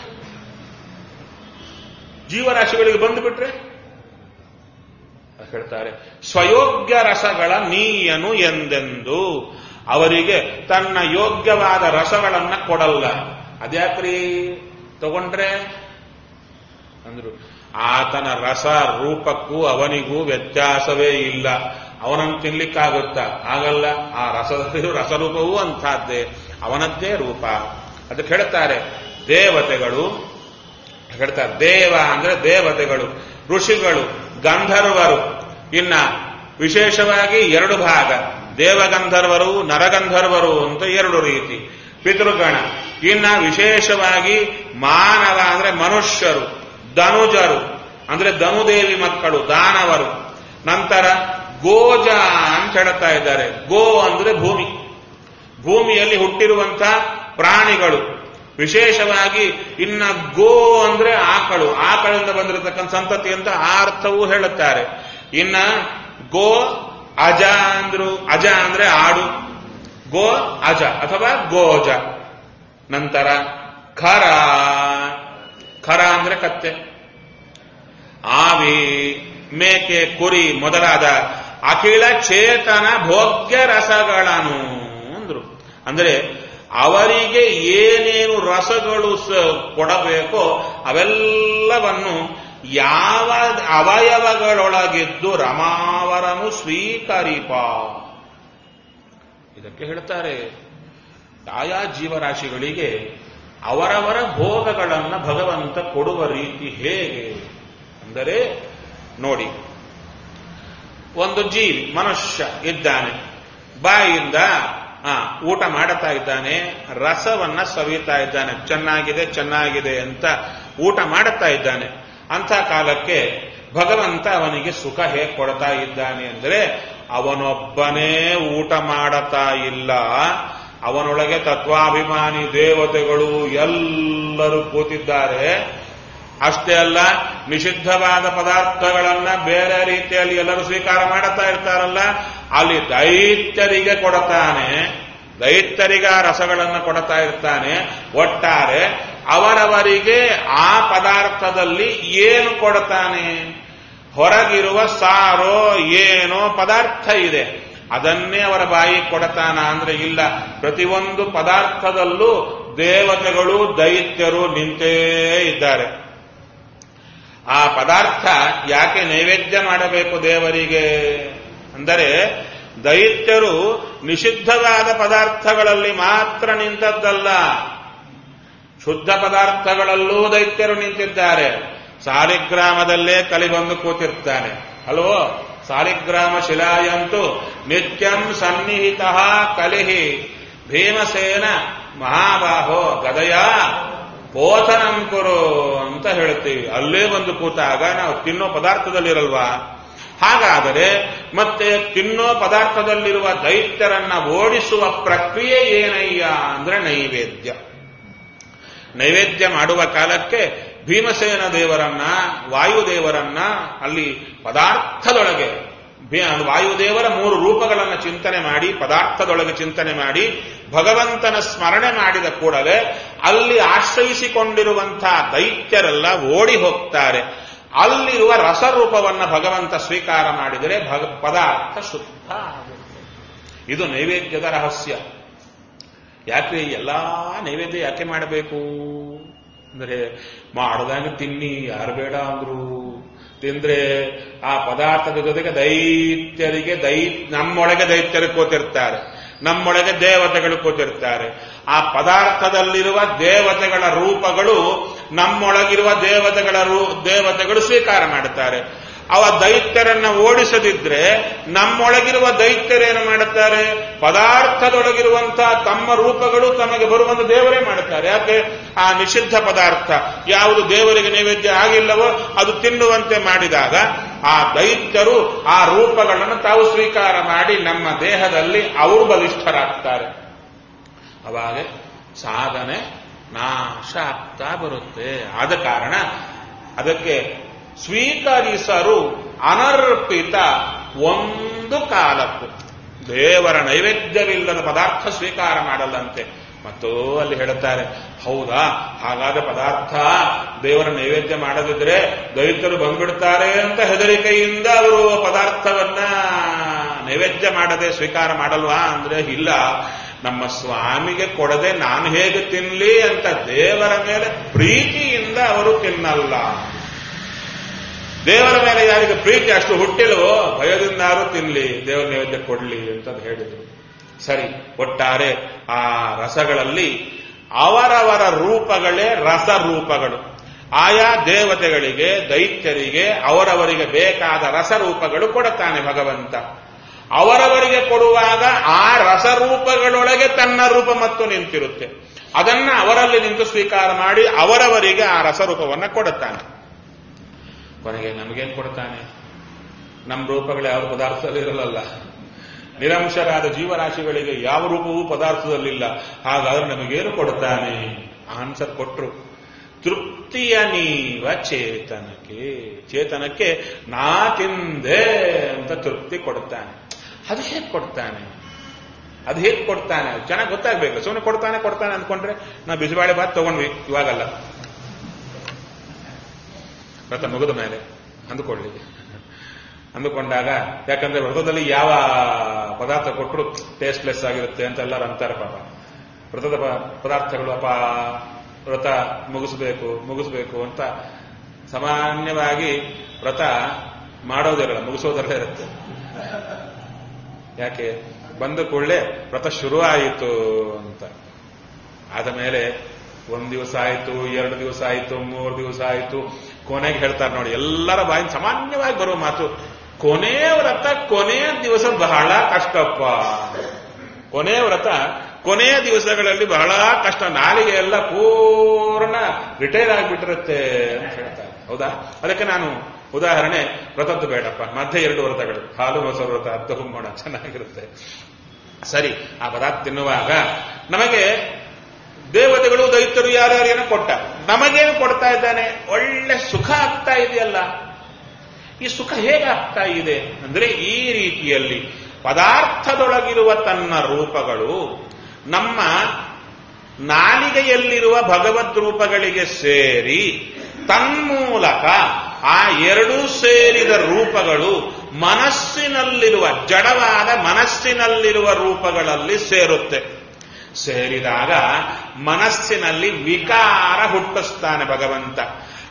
ಜೀವರಾಶಿಗಳಿಗೆ ಬಂದುಬಿಟ್ರೆ ಹೇಳ್ತಾರೆ ಸ್ವಯೋಗ್ಯ ರಸಗಳ ನೀಯನು ಎಂದೆಂದು ಅವರಿಗೆ ತನ್ನ ಯೋಗ್ಯವಾದ ರಸಗಳನ್ನ ಕೊಡಲ್ಲ ಅದ್ಯಾಕ್ರಿ ತಗೊಂಡ್ರೆ ಅಂದ್ರು ಆತನ ರಸ ರೂಪಕ್ಕೂ ಅವನಿಗೂ ವ್ಯತ್ಯಾಸವೇ ಇಲ್ಲ ಅವನನ್ನು ತಿನ್ಲಿಕ್ಕಾಗುತ್ತಾ ಆಗಲ್ಲ ಆ ರಸದ ರಸರೂಪವೂ ಅಂತಹದ್ದೇ ಅವನದ್ದೇ ರೂಪ ಅದಕ್ಕೆ ಹೇಳ್ತಾರೆ ದೇವತೆಗಳು ಹೇಳ್ತಾರೆ ದೇವ ಅಂದ್ರೆ ದೇವತೆಗಳು ಋಷಿಗಳು ಗಂಧರ್ವರು ಇನ್ನ ವಿಶೇಷವಾಗಿ ಎರಡು ಭಾಗ ದೇವಗಂಧರ್ವರು ನರಗಂಧರ್ವರು ಅಂತ ಎರಡು ರೀತಿ ಪಿತೃಗಣ ಇನ್ನ ವಿಶೇಷವಾಗಿ ಮಾನವ ಅಂದ್ರೆ ಮನುಷ್ಯರು ಧನುಜರು ಅಂದ್ರೆ ಧನುದೇವಿ ಮಕ್ಕಳು ದಾನವರು ನಂತರ ಗೋಜ ಅಂತ ಹೇಳ್ತಾ ಇದ್ದಾರೆ ಗೋ ಅಂದ್ರೆ ಭೂಮಿ ಭೂಮಿಯಲ್ಲಿ ಹುಟ್ಟಿರುವಂತ ಪ್ರಾಣಿಗಳು ವಿಶೇಷವಾಗಿ ಇನ್ನ ಗೋ ಅಂದ್ರೆ ಆಕಳು ಆಕಳಿಂದ ಬಂದಿರತಕ್ಕಂಥ ಸಂತತಿ ಅಂತ ಆ ಅರ್ಥವೂ ಹೇಳುತ್ತಾರೆ ಇನ್ನ ಗೋ ಅಜ ಅಂದ್ರು ಅಜ ಅಂದ್ರೆ ಆಡು ಗೋ ಅಜ ಅಥವಾ ಗೋಜ ನಂತರ ಖರ ಖರ ಅಂದ್ರೆ ಕತ್ತೆ ಆವಿ ಮೇಕೆ ಕುರಿ ಮೊದಲಾದ ಅಖಿಲ ಚೇತನ ಭೋಗ್ಯ ರಸಗಳನ್ನು ಅಂದ್ರು ಅಂದ್ರೆ ಅವರಿಗೆ ಏನೇನು ರಸಗಳು ಕೊಡಬೇಕೋ ಅವೆಲ್ಲವನ್ನು ಯಾವ ಅವಯವಗಳೊಳಗಿದ್ದು ರಮಾವರನು ಸ್ವೀಕರಿಪ ಇದಕ್ಕೆ ಹೇಳ್ತಾರೆ ಆಯಾ ಜೀವರಾಶಿಗಳಿಗೆ ಅವರವರ ಭೋಗಗಳನ್ನ ಭಗವಂತ ಕೊಡುವ ರೀತಿ ಹೇಗೆ ಅಂದರೆ ನೋಡಿ ಒಂದು ಜೀವಿ ಮನುಷ್ಯ ಇದ್ದಾನೆ ಬಾಯಿಯಿಂದ ಆ ಊಟ ಮಾಡುತ್ತಾ ಇದ್ದಾನೆ ರಸವನ್ನ ಸವಿತಾ ಇದ್ದಾನೆ ಚೆನ್ನಾಗಿದೆ ಚೆನ್ನಾಗಿದೆ ಅಂತ ಊಟ ಮಾಡುತ್ತಾ ಇದ್ದಾನೆ ಅಂಥ ಕಾಲಕ್ಕೆ ಭಗವಂತ ಅವನಿಗೆ ಸುಖ ಹೇಗೆ ಕೊಡ್ತಾ ಇದ್ದಾನೆ ಅಂದರೆ ಅವನೊಬ್ಬನೇ ಊಟ ಮಾಡತಾ ಇಲ್ಲ ಅವನೊಳಗೆ ತತ್ವಾಭಿಮಾನಿ ದೇವತೆಗಳು ಎಲ್ಲರೂ ಕೂತಿದ್ದಾರೆ ಅಷ್ಟೇ ಅಲ್ಲ ನಿಷಿದ್ಧವಾದ ಪದಾರ್ಥಗಳನ್ನ ಬೇರೆ ರೀತಿಯಲ್ಲಿ ಎಲ್ಲರೂ ಸ್ವೀಕಾರ ಮಾಡುತ್ತಾ ಇರ್ತಾರಲ್ಲ ಅಲ್ಲಿ ದೈತ್ಯರಿಗೆ ಕೊಡುತ್ತಾನೆ ದೈತ್ಯರಿಗೆ ಆ ರಸಗಳನ್ನು ಕೊಡ್ತಾ ಇರ್ತಾನೆ ಒಟ್ಟಾರೆ ಅವರವರಿಗೆ ಆ ಪದಾರ್ಥದಲ್ಲಿ ಏನು ಕೊಡ್ತಾನೆ ಹೊರಗಿರುವ ಸಾರೋ ಏನೋ ಪದಾರ್ಥ ಇದೆ ಅದನ್ನೇ ಅವರ ಬಾಯಿ ಕೊಡತಾನ ಅಂದ್ರೆ ಇಲ್ಲ ಪ್ರತಿಯೊಂದು ಪದಾರ್ಥದಲ್ಲೂ ದೇವತೆಗಳು ದೈತ್ಯರು ನಿಂತೇ ಇದ್ದಾರೆ ಆ ಪದಾರ್ಥ ಯಾಕೆ ನೈವೇದ್ಯ ಮಾಡಬೇಕು ದೇವರಿಗೆ ಅಂದರೆ ದೈತ್ಯರು ನಿಷಿದ್ಧವಾದ ಪದಾರ್ಥಗಳಲ್ಲಿ ಮಾತ್ರ ನಿಂತದ್ದಲ್ಲ ಶುದ್ಧ ಪದಾರ್ಥಗಳಲ್ಲೂ ದೈತ್ಯರು ನಿಂತಿದ್ದಾರೆ ಸಾಲಿಗ್ರಾಮದಲ್ಲೇ ಕಲಿ ಬಂದು ಕೂತಿರ್ತಾನೆ ಅಲ್ವೋ ಸಾಲಿಗ್ರಾಮ ಶಿಲಾಯಂತೂ ನಿತ್ಯಂ ಸನ್ನಿಹಿತ ಕಲಿಹಿ ಭೀಮಸೇನ ಮಹಾಬಾಹೋ ಗದಯ ಪೋತನಂ ಕುರು ಅಂತ ಹೇಳ್ತೀವಿ ಅಲ್ಲೇ ಬಂದು ಕೂತಾಗ ನಾವು ತಿನ್ನೋ ಪದಾರ್ಥದಲ್ಲಿರಲ್ವಾ ಹಾಗಾದರೆ ಮತ್ತೆ ತಿನ್ನೋ ಪದಾರ್ಥದಲ್ಲಿರುವ ದೈತ್ಯರನ್ನ ಓಡಿಸುವ ಪ್ರಕ್ರಿಯೆ ಏನಯ್ಯ ಅಂದ್ರೆ ನೈವೇದ್ಯ ನೈವೇದ್ಯ ಮಾಡುವ ಕಾಲಕ್ಕೆ ಭೀಮಸೇನ ದೇವರನ್ನ ವಾಯುದೇವರನ್ನ ಅಲ್ಲಿ ಪದಾರ್ಥದೊಳಗೆ ವಾಯುದೇವರ ಮೂರು ರೂಪಗಳನ್ನು ಚಿಂತನೆ ಮಾಡಿ ಪದಾರ್ಥದೊಳಗೆ ಚಿಂತನೆ ಮಾಡಿ ಭಗವಂತನ ಸ್ಮರಣೆ ಮಾಡಿದ ಕೂಡಲೇ ಅಲ್ಲಿ ಆಶ್ರಯಿಸಿಕೊಂಡಿರುವಂತಹ ದೈತ್ಯರೆಲ್ಲ ಓಡಿ ಹೋಗ್ತಾರೆ ಅಲ್ಲಿರುವ ರಸರೂಪವನ್ನ ಭಗವಂತ ಸ್ವೀಕಾರ ಮಾಡಿದರೆ ಭಗ ಪದಾರ್ಥ ಶುದ್ಧ ಆಗುತ್ತೆ ಇದು ನೈವೇದ್ಯದ ರಹಸ್ಯ ಯಾಕೆ ಎಲ್ಲ ನೈವೇದ್ಯ ಯಾಕೆ ಮಾಡಬೇಕು ಅಂದರೆ ಮಾಡದಾಗ ತಿನ್ನಿ ಯಾರು ಬೇಡ ಅಂದ್ರು ತಿಂದ್ರೆ ಆ ಪದಾರ್ಥದ ಜೊತೆಗೆ ದೈತ್ಯರಿಗೆ ದೈ ನಮ್ಮೊಳಗೆ ದೈತ್ಯರು ಕೂತಿರ್ತಾರೆ ನಮ್ಮೊಳಗೆ ದೇವತೆಗಳು ಕೂತಿರ್ತಾರೆ ಆ ಪದಾರ್ಥದಲ್ಲಿರುವ ದೇವತೆಗಳ ರೂಪಗಳು ನಮ್ಮೊಳಗಿರುವ ದೇವತೆಗಳ ರೂ ದೇವತೆಗಳು ಸ್ವೀಕಾರ ಮಾಡುತ್ತಾರೆ ಅವ ದೈತ್ಯರನ್ನ ಓಡಿಸದಿದ್ರೆ ನಮ್ಮೊಳಗಿರುವ ದೈತ್ಯರೇನು ಮಾಡುತ್ತಾರೆ ಪದಾರ್ಥದೊಳಗಿರುವಂತಹ ತಮ್ಮ ರೂಪಗಳು ತಮಗೆ ಬರುವಂತ ದೇವರೇ ಮಾಡುತ್ತಾರೆ ಯಾಕೆ ಆ ನಿಷಿದ್ಧ ಪದಾರ್ಥ ಯಾವುದು ದೇವರಿಗೆ ನೈವೇದ್ಯ ಆಗಿಲ್ಲವೋ ಅದು ತಿನ್ನುವಂತೆ ಮಾಡಿದಾಗ ಆ ದೈತ್ಯರು ಆ ರೂಪಗಳನ್ನು ತಾವು ಸ್ವೀಕಾರ ಮಾಡಿ ನಮ್ಮ ದೇಹದಲ್ಲಿ ಅವರು ಬಲಿಷ್ಠರಾಗ್ತಾರೆ ಅವಾಗ ಸಾಧನೆ ನಾಶ ಆಗ್ತಾ ಬರುತ್ತೆ ಆದ ಕಾರಣ ಅದಕ್ಕೆ ಸ್ವೀಕರಿಸರು ಅನರ್ಪಿತ ಒಂದು ಕಾಲಕ್ಕೂ ದೇವರ ನೈವೇದ್ಯವಿಲ್ಲದ ಪದಾರ್ಥ ಸ್ವೀಕಾರ ಮಾಡಲ್ಲಂತೆ ಮತ್ತು ಅಲ್ಲಿ ಹೇಳುತ್ತಾರೆ ಹೌದಾ ಹಾಗಾದ ಪದಾರ್ಥ ದೇವರ ನೈವೇದ್ಯ ಮಾಡದಿದ್ರೆ ದೈತ್ಯರು ಬಂದ್ಬಿಡ್ತಾರೆ ಅಂತ ಹೆದರಿಕೆಯಿಂದ ಅವರು ಪದಾರ್ಥವನ್ನ ನೈವೇದ್ಯ ಮಾಡದೆ ಸ್ವೀಕಾರ ಮಾಡಲ್ವಾ ಅಂದ್ರೆ ಇಲ್ಲ ನಮ್ಮ ಸ್ವಾಮಿಗೆ ಕೊಡದೆ ನಾನು ಹೇಗೆ ತಿನ್ಲಿ ಅಂತ ದೇವರ ಮೇಲೆ ಪ್ರೀತಿಯಿಂದ ಅವರು ತಿನ್ನಲ್ಲ ದೇವರ ಮೇಲೆ ಯಾರಿಗೆ ಪ್ರೀತಿ ಅಷ್ಟು ಹುಟ್ಟಿಲ್ವೋ ಭಯದಿಂದಾರು ತಿನ್ಲಿ ದೇವರ ನೈವೇದ್ಯ ಕೊಡ್ಲಿ ಅಂತ ಹೇಳಿದ್ರು ಸರಿ ಒಟ್ಟಾರೆ ಆ ರಸಗಳಲ್ಲಿ ಅವರವರ ರೂಪಗಳೇ ರಸ ರೂಪಗಳು ಆಯಾ ದೇವತೆಗಳಿಗೆ ದೈತ್ಯರಿಗೆ ಅವರವರಿಗೆ ಬೇಕಾದ ರಸರೂಪಗಳು ಕೊಡುತ್ತಾನೆ ಭಗವಂತ ಅವರವರಿಗೆ ಕೊಡುವಾಗ ಆ ರಸರೂಪಗಳೊಳಗೆ ತನ್ನ ರೂಪ ಮತ್ತು ನಿಂತಿರುತ್ತೆ ಅದನ್ನ ಅವರಲ್ಲಿ ನಿಂತು ಸ್ವೀಕಾರ ಮಾಡಿ ಅವರವರಿಗೆ ಆ ರಸರೂಪವನ್ನ ಕೊಡುತ್ತಾನೆ ಕೊನೆಗೆ ನಮಗೇನು ಕೊಡ್ತಾನೆ ನಮ್ಮ ರೂಪಗಳು ಯಾವ ಪದಾರ್ಥದಲ್ಲಿ ಇರಲ್ಲ ನಿರಂಶರಾದ ಜೀವರಾಶಿಗಳಿಗೆ ಯಾವ ರೂಪವೂ ಪದಾರ್ಥದಲ್ಲಿಲ್ಲ ಹಾಗಾದ್ರೆ ನಮಗೇನು ಕೊಡ್ತಾನೆ ಆನ್ಸರ್ ಕೊಟ್ರು ತೃಪ್ತಿಯ ನೀವ ಚೇತನಕ್ಕೆ ಚೇತನಕ್ಕೆ ನಾ ತಿಂದೆ ಅಂತ ತೃಪ್ತಿ ಕೊಡ್ತಾನೆ ಅದು ಹೇಗೆ ಕೊಡ್ತಾನೆ ಅದು ಹೇಗೆ ಕೊಡ್ತಾನೆ ಚೆನ್ನಾಗಿ ಗೊತ್ತಾಗ್ಬೇಕು ಸುಮ್ಮನೆ ಕೊಡ್ತಾನೆ ಕೊಡ್ತಾನೆ ಅಂದ್ಕೊಂಡ್ರೆ ನಾ ಬಿಸಿಬಾಳೆ ಬಾತ್ ತಗೊಂಡ್ವಿ ಇವಾಗಲ್ಲ ವ್ರತ ಮುಗಿದ ಮೇಲೆ ಅಂದುಕೊಳ್ಳಿ ಅಂದುಕೊಂಡಾಗ ಯಾಕಂದ್ರೆ ವ್ರತದಲ್ಲಿ ಯಾವ ಪದಾರ್ಥ ಕೊಟ್ಟರು ಟೇಸ್ಟ್ಲೆಸ್ ಆಗಿರುತ್ತೆ ಅಂತ ಎಲ್ಲರೂ ಅಂತಾರೆ ಪಾಪ ವ್ರತದ ಪದಾರ್ಥಗಳು ಅಪ ವ್ರತ ಮುಗಿಸ್ಬೇಕು ಮುಗಿಸ್ಬೇಕು ಅಂತ ಸಾಮಾನ್ಯವಾಗಿ ವ್ರತ ಮಾಡೋದಿರಲ್ಲ ಮುಗಿಸೋದರಲ್ಲೇ ಇರುತ್ತೆ ಯಾಕೆ ಬಂದ ಕೂಡಲೇ ವ್ರತ ಶುರುವಾಯಿತು ಅಂತ ಆದ ಮೇಲೆ ಒಂದ್ ದಿವಸ ಆಯ್ತು ಎರಡು ದಿವಸ ಆಯ್ತು ಮೂರು ದಿವಸ ಆಯ್ತು ಕೊನೆಗೆ ಹೇಳ್ತಾರೆ ನೋಡಿ ಎಲ್ಲರ ಬಾಯಿ ಸಾಮಾನ್ಯವಾಗಿ ಬರುವ ಮಾತು ಕೊನೆ ವ್ರತ ಕೊನೆಯ ದಿವಸ ಬಹಳ ಕಷ್ಟಪ್ಪ ಕೊನೆ ವ್ರತ ಕೊನೆಯ ದಿವಸಗಳಲ್ಲಿ ಬಹಳ ಕಷ್ಟ ನಾಲಿಗೆ ಎಲ್ಲ ಪೂರ್ಣ ರಿಟೈರ್ ಆಗಿಬಿಟ್ಟಿರುತ್ತೆ ಅಂತ ಹೇಳ್ತಾರೆ ಹೌದಾ ಅದಕ್ಕೆ ನಾನು ಉದಾಹರಣೆ ವ್ರತದ್ದು ಬೇಡಪ್ಪ ಮಧ್ಯೆ ಎರಡು ವ್ರತಗಳು ಹಾಲು ಮೊಸರು ವ್ರತ ಅರ್ಧ ಹುಮ್ಮೋಣ ಚೆನ್ನಾಗಿರುತ್ತೆ ಸರಿ ಆ ಪದಾರ್ಥ ತಿನ್ನುವಾಗ ನಮಗೆ ದೇವತೆಗಳು ದೈತ್ಯರು ಯಾರ್ಯಾರೇನೋ ಕೊಟ್ಟ ನಮಗೇನು ಕೊಡ್ತಾ ಇದ್ದಾನೆ ಒಳ್ಳೆ ಸುಖ ಆಗ್ತಾ ಇದೆಯಲ್ಲ ಈ ಸುಖ ಹೇಗಾಗ್ತಾ ಇದೆ ಅಂದ್ರೆ ಈ ರೀತಿಯಲ್ಲಿ ಪದಾರ್ಥದೊಳಗಿರುವ ತನ್ನ ರೂಪಗಳು ನಮ್ಮ ನಾಲಿಗೆಯಲ್ಲಿರುವ ಭಗವದ್ ರೂಪಗಳಿಗೆ ಸೇರಿ ತನ್ಮೂಲಕ ಆ ಎರಡೂ ಸೇರಿದ ರೂಪಗಳು ಮನಸ್ಸಿನಲ್ಲಿರುವ ಜಡವಾದ ಮನಸ್ಸಿನಲ್ಲಿರುವ ರೂಪಗಳಲ್ಲಿ ಸೇರುತ್ತೆ ಸೇರಿದಾಗ ಮನಸ್ಸಿನಲ್ಲಿ ವಿಕಾರ ಹುಟ್ಟಿಸ್ತಾನೆ ಭಗವಂತ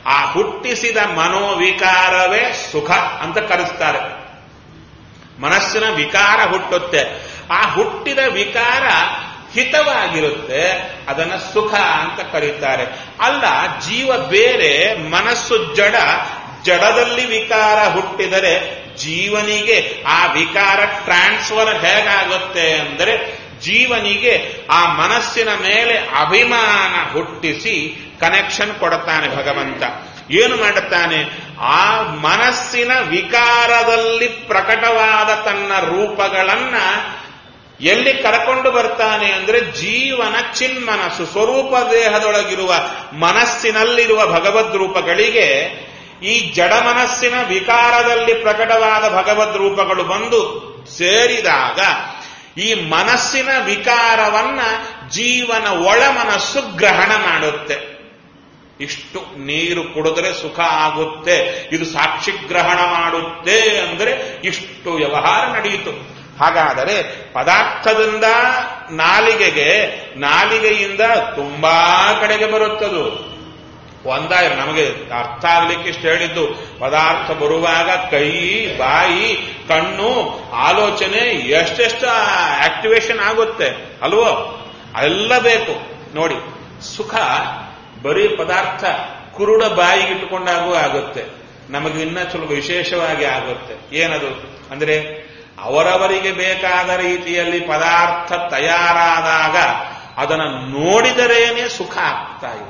ಆ ಹುಟ್ಟಿಸಿದ ಮನೋವಿಕಾರವೇ ಸುಖ ಅಂತ ಕರೆಸ್ತಾರೆ ಮನಸ್ಸಿನ ವಿಕಾರ ಹುಟ್ಟುತ್ತೆ ಆ ಹುಟ್ಟಿದ ವಿಕಾರ ಹಿತವಾಗಿರುತ್ತೆ ಅದನ್ನ ಸುಖ ಅಂತ ಕರೀತಾರೆ ಅಲ್ಲ ಜೀವ ಬೇರೆ ಮನಸ್ಸು ಜಡ ಜಡದಲ್ಲಿ ವಿಕಾರ ಹುಟ್ಟಿದರೆ ಜೀವನಿಗೆ ಆ ವಿಕಾರ ಟ್ರಾನ್ಸ್ಫರ್ ಹೇಗಾಗುತ್ತೆ ಅಂದರೆ ಜೀವನಿಗೆ ಆ ಮನಸ್ಸಿನ ಮೇಲೆ ಅಭಿಮಾನ ಹುಟ್ಟಿಸಿ ಕನೆಕ್ಷನ್ ಕೊಡುತ್ತಾನೆ ಭಗವಂತ ಏನು ಮಾಡುತ್ತಾನೆ ಆ ಮನಸ್ಸಿನ ವಿಕಾರದಲ್ಲಿ ಪ್ರಕಟವಾದ ತನ್ನ ರೂಪಗಳನ್ನ ಎಲ್ಲಿ ಕರ್ಕೊಂಡು ಬರ್ತಾನೆ ಅಂದ್ರೆ ಜೀವನ ಚಿನ್ಮನಸ್ಸು ಸ್ವರೂಪ ದೇಹದೊಳಗಿರುವ ಮನಸ್ಸಿನಲ್ಲಿರುವ ಭಗವದ್ ರೂಪಗಳಿಗೆ ಈ ಜಡ ಮನಸ್ಸಿನ ವಿಕಾರದಲ್ಲಿ ಪ್ರಕಟವಾದ ಭಗವದ್ ರೂಪಗಳು ಬಂದು ಸೇರಿದಾಗ ಈ ಮನಸ್ಸಿನ ವಿಕಾರವನ್ನ ಜೀವನ ಒಳ ಮನಸ್ಸು ಗ್ರಹಣ ಮಾಡುತ್ತೆ ಇಷ್ಟು ನೀರು ಕುಡಿದ್ರೆ ಸುಖ ಆಗುತ್ತೆ ಇದು ಸಾಕ್ಷಿ ಗ್ರಹಣ ಮಾಡುತ್ತೆ ಅಂದರೆ ಇಷ್ಟು ವ್ಯವಹಾರ ನಡೆಯಿತು ಹಾಗಾದರೆ ಪದಾರ್ಥದಿಂದ ನಾಲಿಗೆಗೆ ನಾಲಿಗೆಯಿಂದ ತುಂಬಾ ಕಡೆಗೆ ಬರುತ್ತದು ಒಂದ ನಮಗೆ ಅರ್ಥ ಆಗ್ಲಿಕ್ಕೆ ಇಷ್ಟು ಹೇಳಿದ್ದು ಪದಾರ್ಥ ಬರುವಾಗ ಕೈ ಬಾಯಿ ಕಣ್ಣು ಆಲೋಚನೆ ಎಷ್ಟೆಷ್ಟು ಆಕ್ಟಿವೇಶನ್ ಆಗುತ್ತೆ ಅಲ್ವೋ ಎಲ್ಲ ಬೇಕು ನೋಡಿ ಸುಖ ಬರೀ ಪದಾರ್ಥ ಕುರುಡ ಬಾಯಿಗಿಟ್ಟುಕೊಂಡಾಗೂ ಆಗುತ್ತೆ ನಮಗೆ ಇನ್ನ ಸ್ವಲ್ಪ ವಿಶೇಷವಾಗಿ ಆಗುತ್ತೆ ಏನದು ಅಂದ್ರೆ ಅವರವರಿಗೆ ಬೇಕಾದ ರೀತಿಯಲ್ಲಿ ಪದಾರ್ಥ ತಯಾರಾದಾಗ ಅದನ್ನು ನೋಡಿದರೇನೆ ಸುಖ ಆಗ್ತಾ ಇರುತ್ತೆ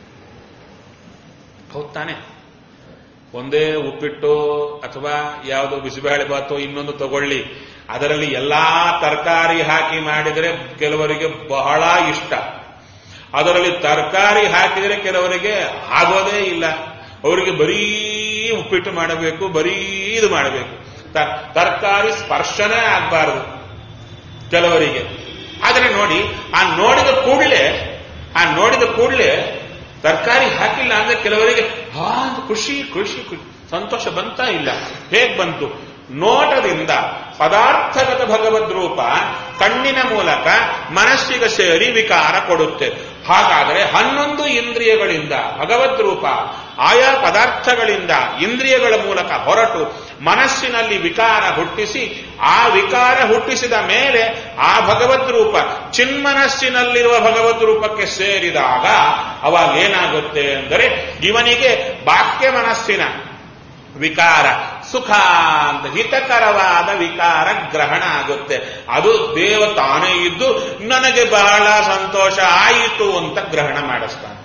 ಹೌದ್ ತಾನೆ ಒಂದೇ ಉಪ್ಪಿಟ್ಟು ಅಥವಾ ಯಾವುದೋ ಬಿಸಿಬೇಳೆ ಬಾತು ಇನ್ನೊಂದು ತಗೊಳ್ಳಿ ಅದರಲ್ಲಿ ಎಲ್ಲಾ ತರಕಾರಿ ಹಾಕಿ ಮಾಡಿದರೆ ಕೆಲವರಿಗೆ ಬಹಳ ಇಷ್ಟ ಅದರಲ್ಲಿ ತರಕಾರಿ ಹಾಕಿದರೆ ಕೆಲವರಿಗೆ ಆಗೋದೇ ಇಲ್ಲ ಅವರಿಗೆ ಬರೀ ಉಪ್ಪಿಟ್ಟು ಮಾಡಬೇಕು ಬರೀ ಇದು ಮಾಡಬೇಕು ತರಕಾರಿ ಸ್ಪರ್ಶನೇ ಆಗಬಾರದು ಕೆಲವರಿಗೆ ಆದರೆ ನೋಡಿ ಆ ನೋಡಿದ ಕೂಡಲೇ ಆ ನೋಡಿದ ಕೂಡಲೇ ತರಕಾರಿ ಹಾಕಿಲ್ಲ ಅಂದ್ರೆ ಕೆಲವರಿಗೆ ಹಾ ಅಂತ ಖುಷಿ ಖುಷಿ ಖುಷಿ ಸಂತೋಷ ಬಂತ ಇಲ್ಲ ಹೇಗ್ ಬಂತು ನೋಟದಿಂದ ಪದಾರ್ಥಗತ ಭಗವದ್ ರೂಪ ಕಣ್ಣಿನ ಮೂಲಕ ಮನಸ್ಸಿಗೆ ಸೇರಿ ವಿಕಾರ ಕೊಡುತ್ತೆ ಹಾಗಾದರೆ ಹನ್ನೊಂದು ಇಂದ್ರಿಯಗಳಿಂದ ಭಗವದ್ ರೂಪ ಆಯಾ ಪದಾರ್ಥಗಳಿಂದ ಇಂದ್ರಿಯಗಳ ಮೂಲಕ ಹೊರಟು ಮನಸ್ಸಿನಲ್ಲಿ ವಿಕಾರ ಹುಟ್ಟಿಸಿ ಆ ವಿಕಾರ ಹುಟ್ಟಿಸಿದ ಮೇಲೆ ಆ ಭಗವದ್ ರೂಪ ಚಿನ್ಮನಸ್ಸಿನಲ್ಲಿರುವ ಭಗವದ್ ರೂಪಕ್ಕೆ ಸೇರಿದಾಗ ಅವಾಗ ಏನಾಗುತ್ತೆ ಅಂದರೆ ಇವನಿಗೆ ಬಾಹ್ಯ ಮನಸ್ಸಿನ ವಿಕಾರ ಸುಖ ಅಂತ ಹಿತಕರವಾದ ವಿಕಾರ ಗ್ರಹಣ ಆಗುತ್ತೆ ಅದು ದೇವ ತಾನೇ ಇದ್ದು ನನಗೆ ಬಹಳ ಸಂತೋಷ ಆಯಿತು ಅಂತ ಗ್ರಹಣ ಮಾಡಿಸ್ತಾನೆ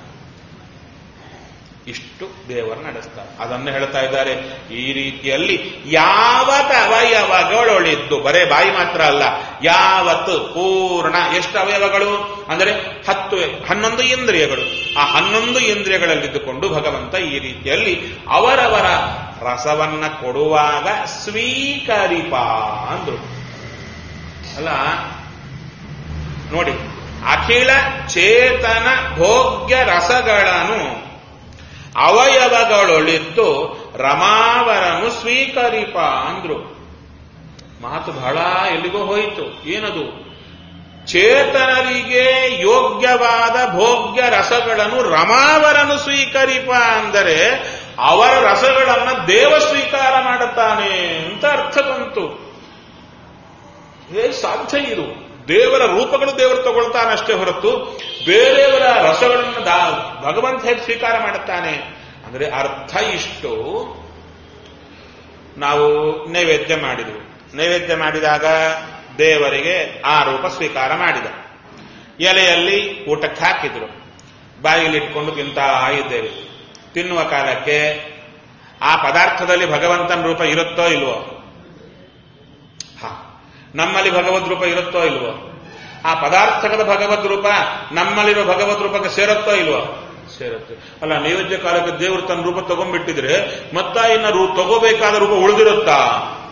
ಇಷ್ಟು ದೇವರು ನಡೆಸ್ತಾರೆ ಅದನ್ನು ಹೇಳ್ತಾ ಇದ್ದಾರೆ ಈ ರೀತಿಯಲ್ಲಿ ಯಾವತ್ತ ಅವಯವಗಳೊಳಿದ್ದು ಬರೇ ಬಾಯಿ ಮಾತ್ರ ಅಲ್ಲ ಯಾವತ್ತು ಪೂರ್ಣ ಎಷ್ಟು ಅವಯವಗಳು ಅಂದರೆ ಹತ್ತು ಹನ್ನೊಂದು ಇಂದ್ರಿಯಗಳು ಆ ಹನ್ನೊಂದು ಇಂದ್ರಿಯಗಳಲ್ಲಿದ್ದುಕೊಂಡು ಭಗವಂತ ಈ ರೀತಿಯಲ್ಲಿ ಅವರವರ ರಸವನ್ನ ಕೊಡುವಾಗ ಸ್ವೀಕರಿಪ ಅಂದ್ರು ಅಲ್ಲ ನೋಡಿ ಅಖಿಲ ಚೇತನ ಭೋಗ್ಯ ರಸಗಳನ್ನು ಅವಯವಗಳೊಳಿದ್ದು ರಮಾವರನು ಸ್ವೀಕರಿಪ ಅಂದ್ರು ಮಾತು ಬಹಳ ಎಲ್ಲಿಗೋ ಹೋಯಿತು ಏನದು ಚೇತನರಿಗೆ ಯೋಗ್ಯವಾದ ಭೋಗ್ಯ ರಸಗಳನ್ನು ರಮಾವರನು ಸ್ವೀಕರಿಪ ಅಂದರೆ ಅವರ ರಸಗಳನ್ನ ದೇವ ಸ್ವೀಕಾರ ಮಾಡುತ್ತಾನೆ ಅಂತ ಅರ್ಥ ಬಂತು ಹೇಗೆ ಸಾಧ್ಯ ಇದು ದೇವರ ರೂಪಗಳು ದೇವರು ತಗೊಳ್ತಾನಷ್ಟೇ ಹೊರತು ಬೇರೆಯವರ ರಸಗಳನ್ನು ಭಗವಂತ ಹೇಗೆ ಸ್ವೀಕಾರ ಮಾಡುತ್ತಾನೆ ಅಂದ್ರೆ ಅರ್ಥ ಇಷ್ಟು ನಾವು ನೈವೇದ್ಯ ಮಾಡಿದೆವು ನೈವೇದ್ಯ ಮಾಡಿದಾಗ ದೇವರಿಗೆ ಆ ರೂಪ ಸ್ವೀಕಾರ ಮಾಡಿದ ಎಲೆಯಲ್ಲಿ ಊಟಕ್ಕೆ ಹಾಕಿದ್ರು ಬಾಯಿಲಿಟ್ಕೊಂಡು ತಿಂತಾ ಇದ್ದೇವೆ ತಿನ್ನುವ ಕಾಲಕ್ಕೆ ಆ ಪದಾರ್ಥದಲ್ಲಿ ಭಗವಂತನ ರೂಪ ಇರುತ್ತೋ ಇಲ್ವೋ ಹಾ ನಮ್ಮಲ್ಲಿ ಭಗವದ್ ರೂಪ ಇರುತ್ತೋ ಇಲ್ವೋ ಆ ಪದಾರ್ಥಗಳ ಭಗವದ್ ರೂಪ ನಮ್ಮಲ್ಲಿರೋ ಭಗವದ್ ರೂಪಕ್ಕೆ ಸೇರುತ್ತೋ ಇಲ್ವೋ ಸೇರುತ್ತೆ ಅಲ್ಲ ನೈವೇದ್ಯ ಕಾಲಕ್ಕೆ ದೇವರು ತನ್ನ ರೂಪ ತಗೊಂಡ್ಬಿಟ್ಟಿದ್ರೆ ಮತ್ತ ಇನ್ನ ರೂ ತಗೋಬೇಕಾದ ರೂಪ ಉಳಿದಿರುತ್ತಾ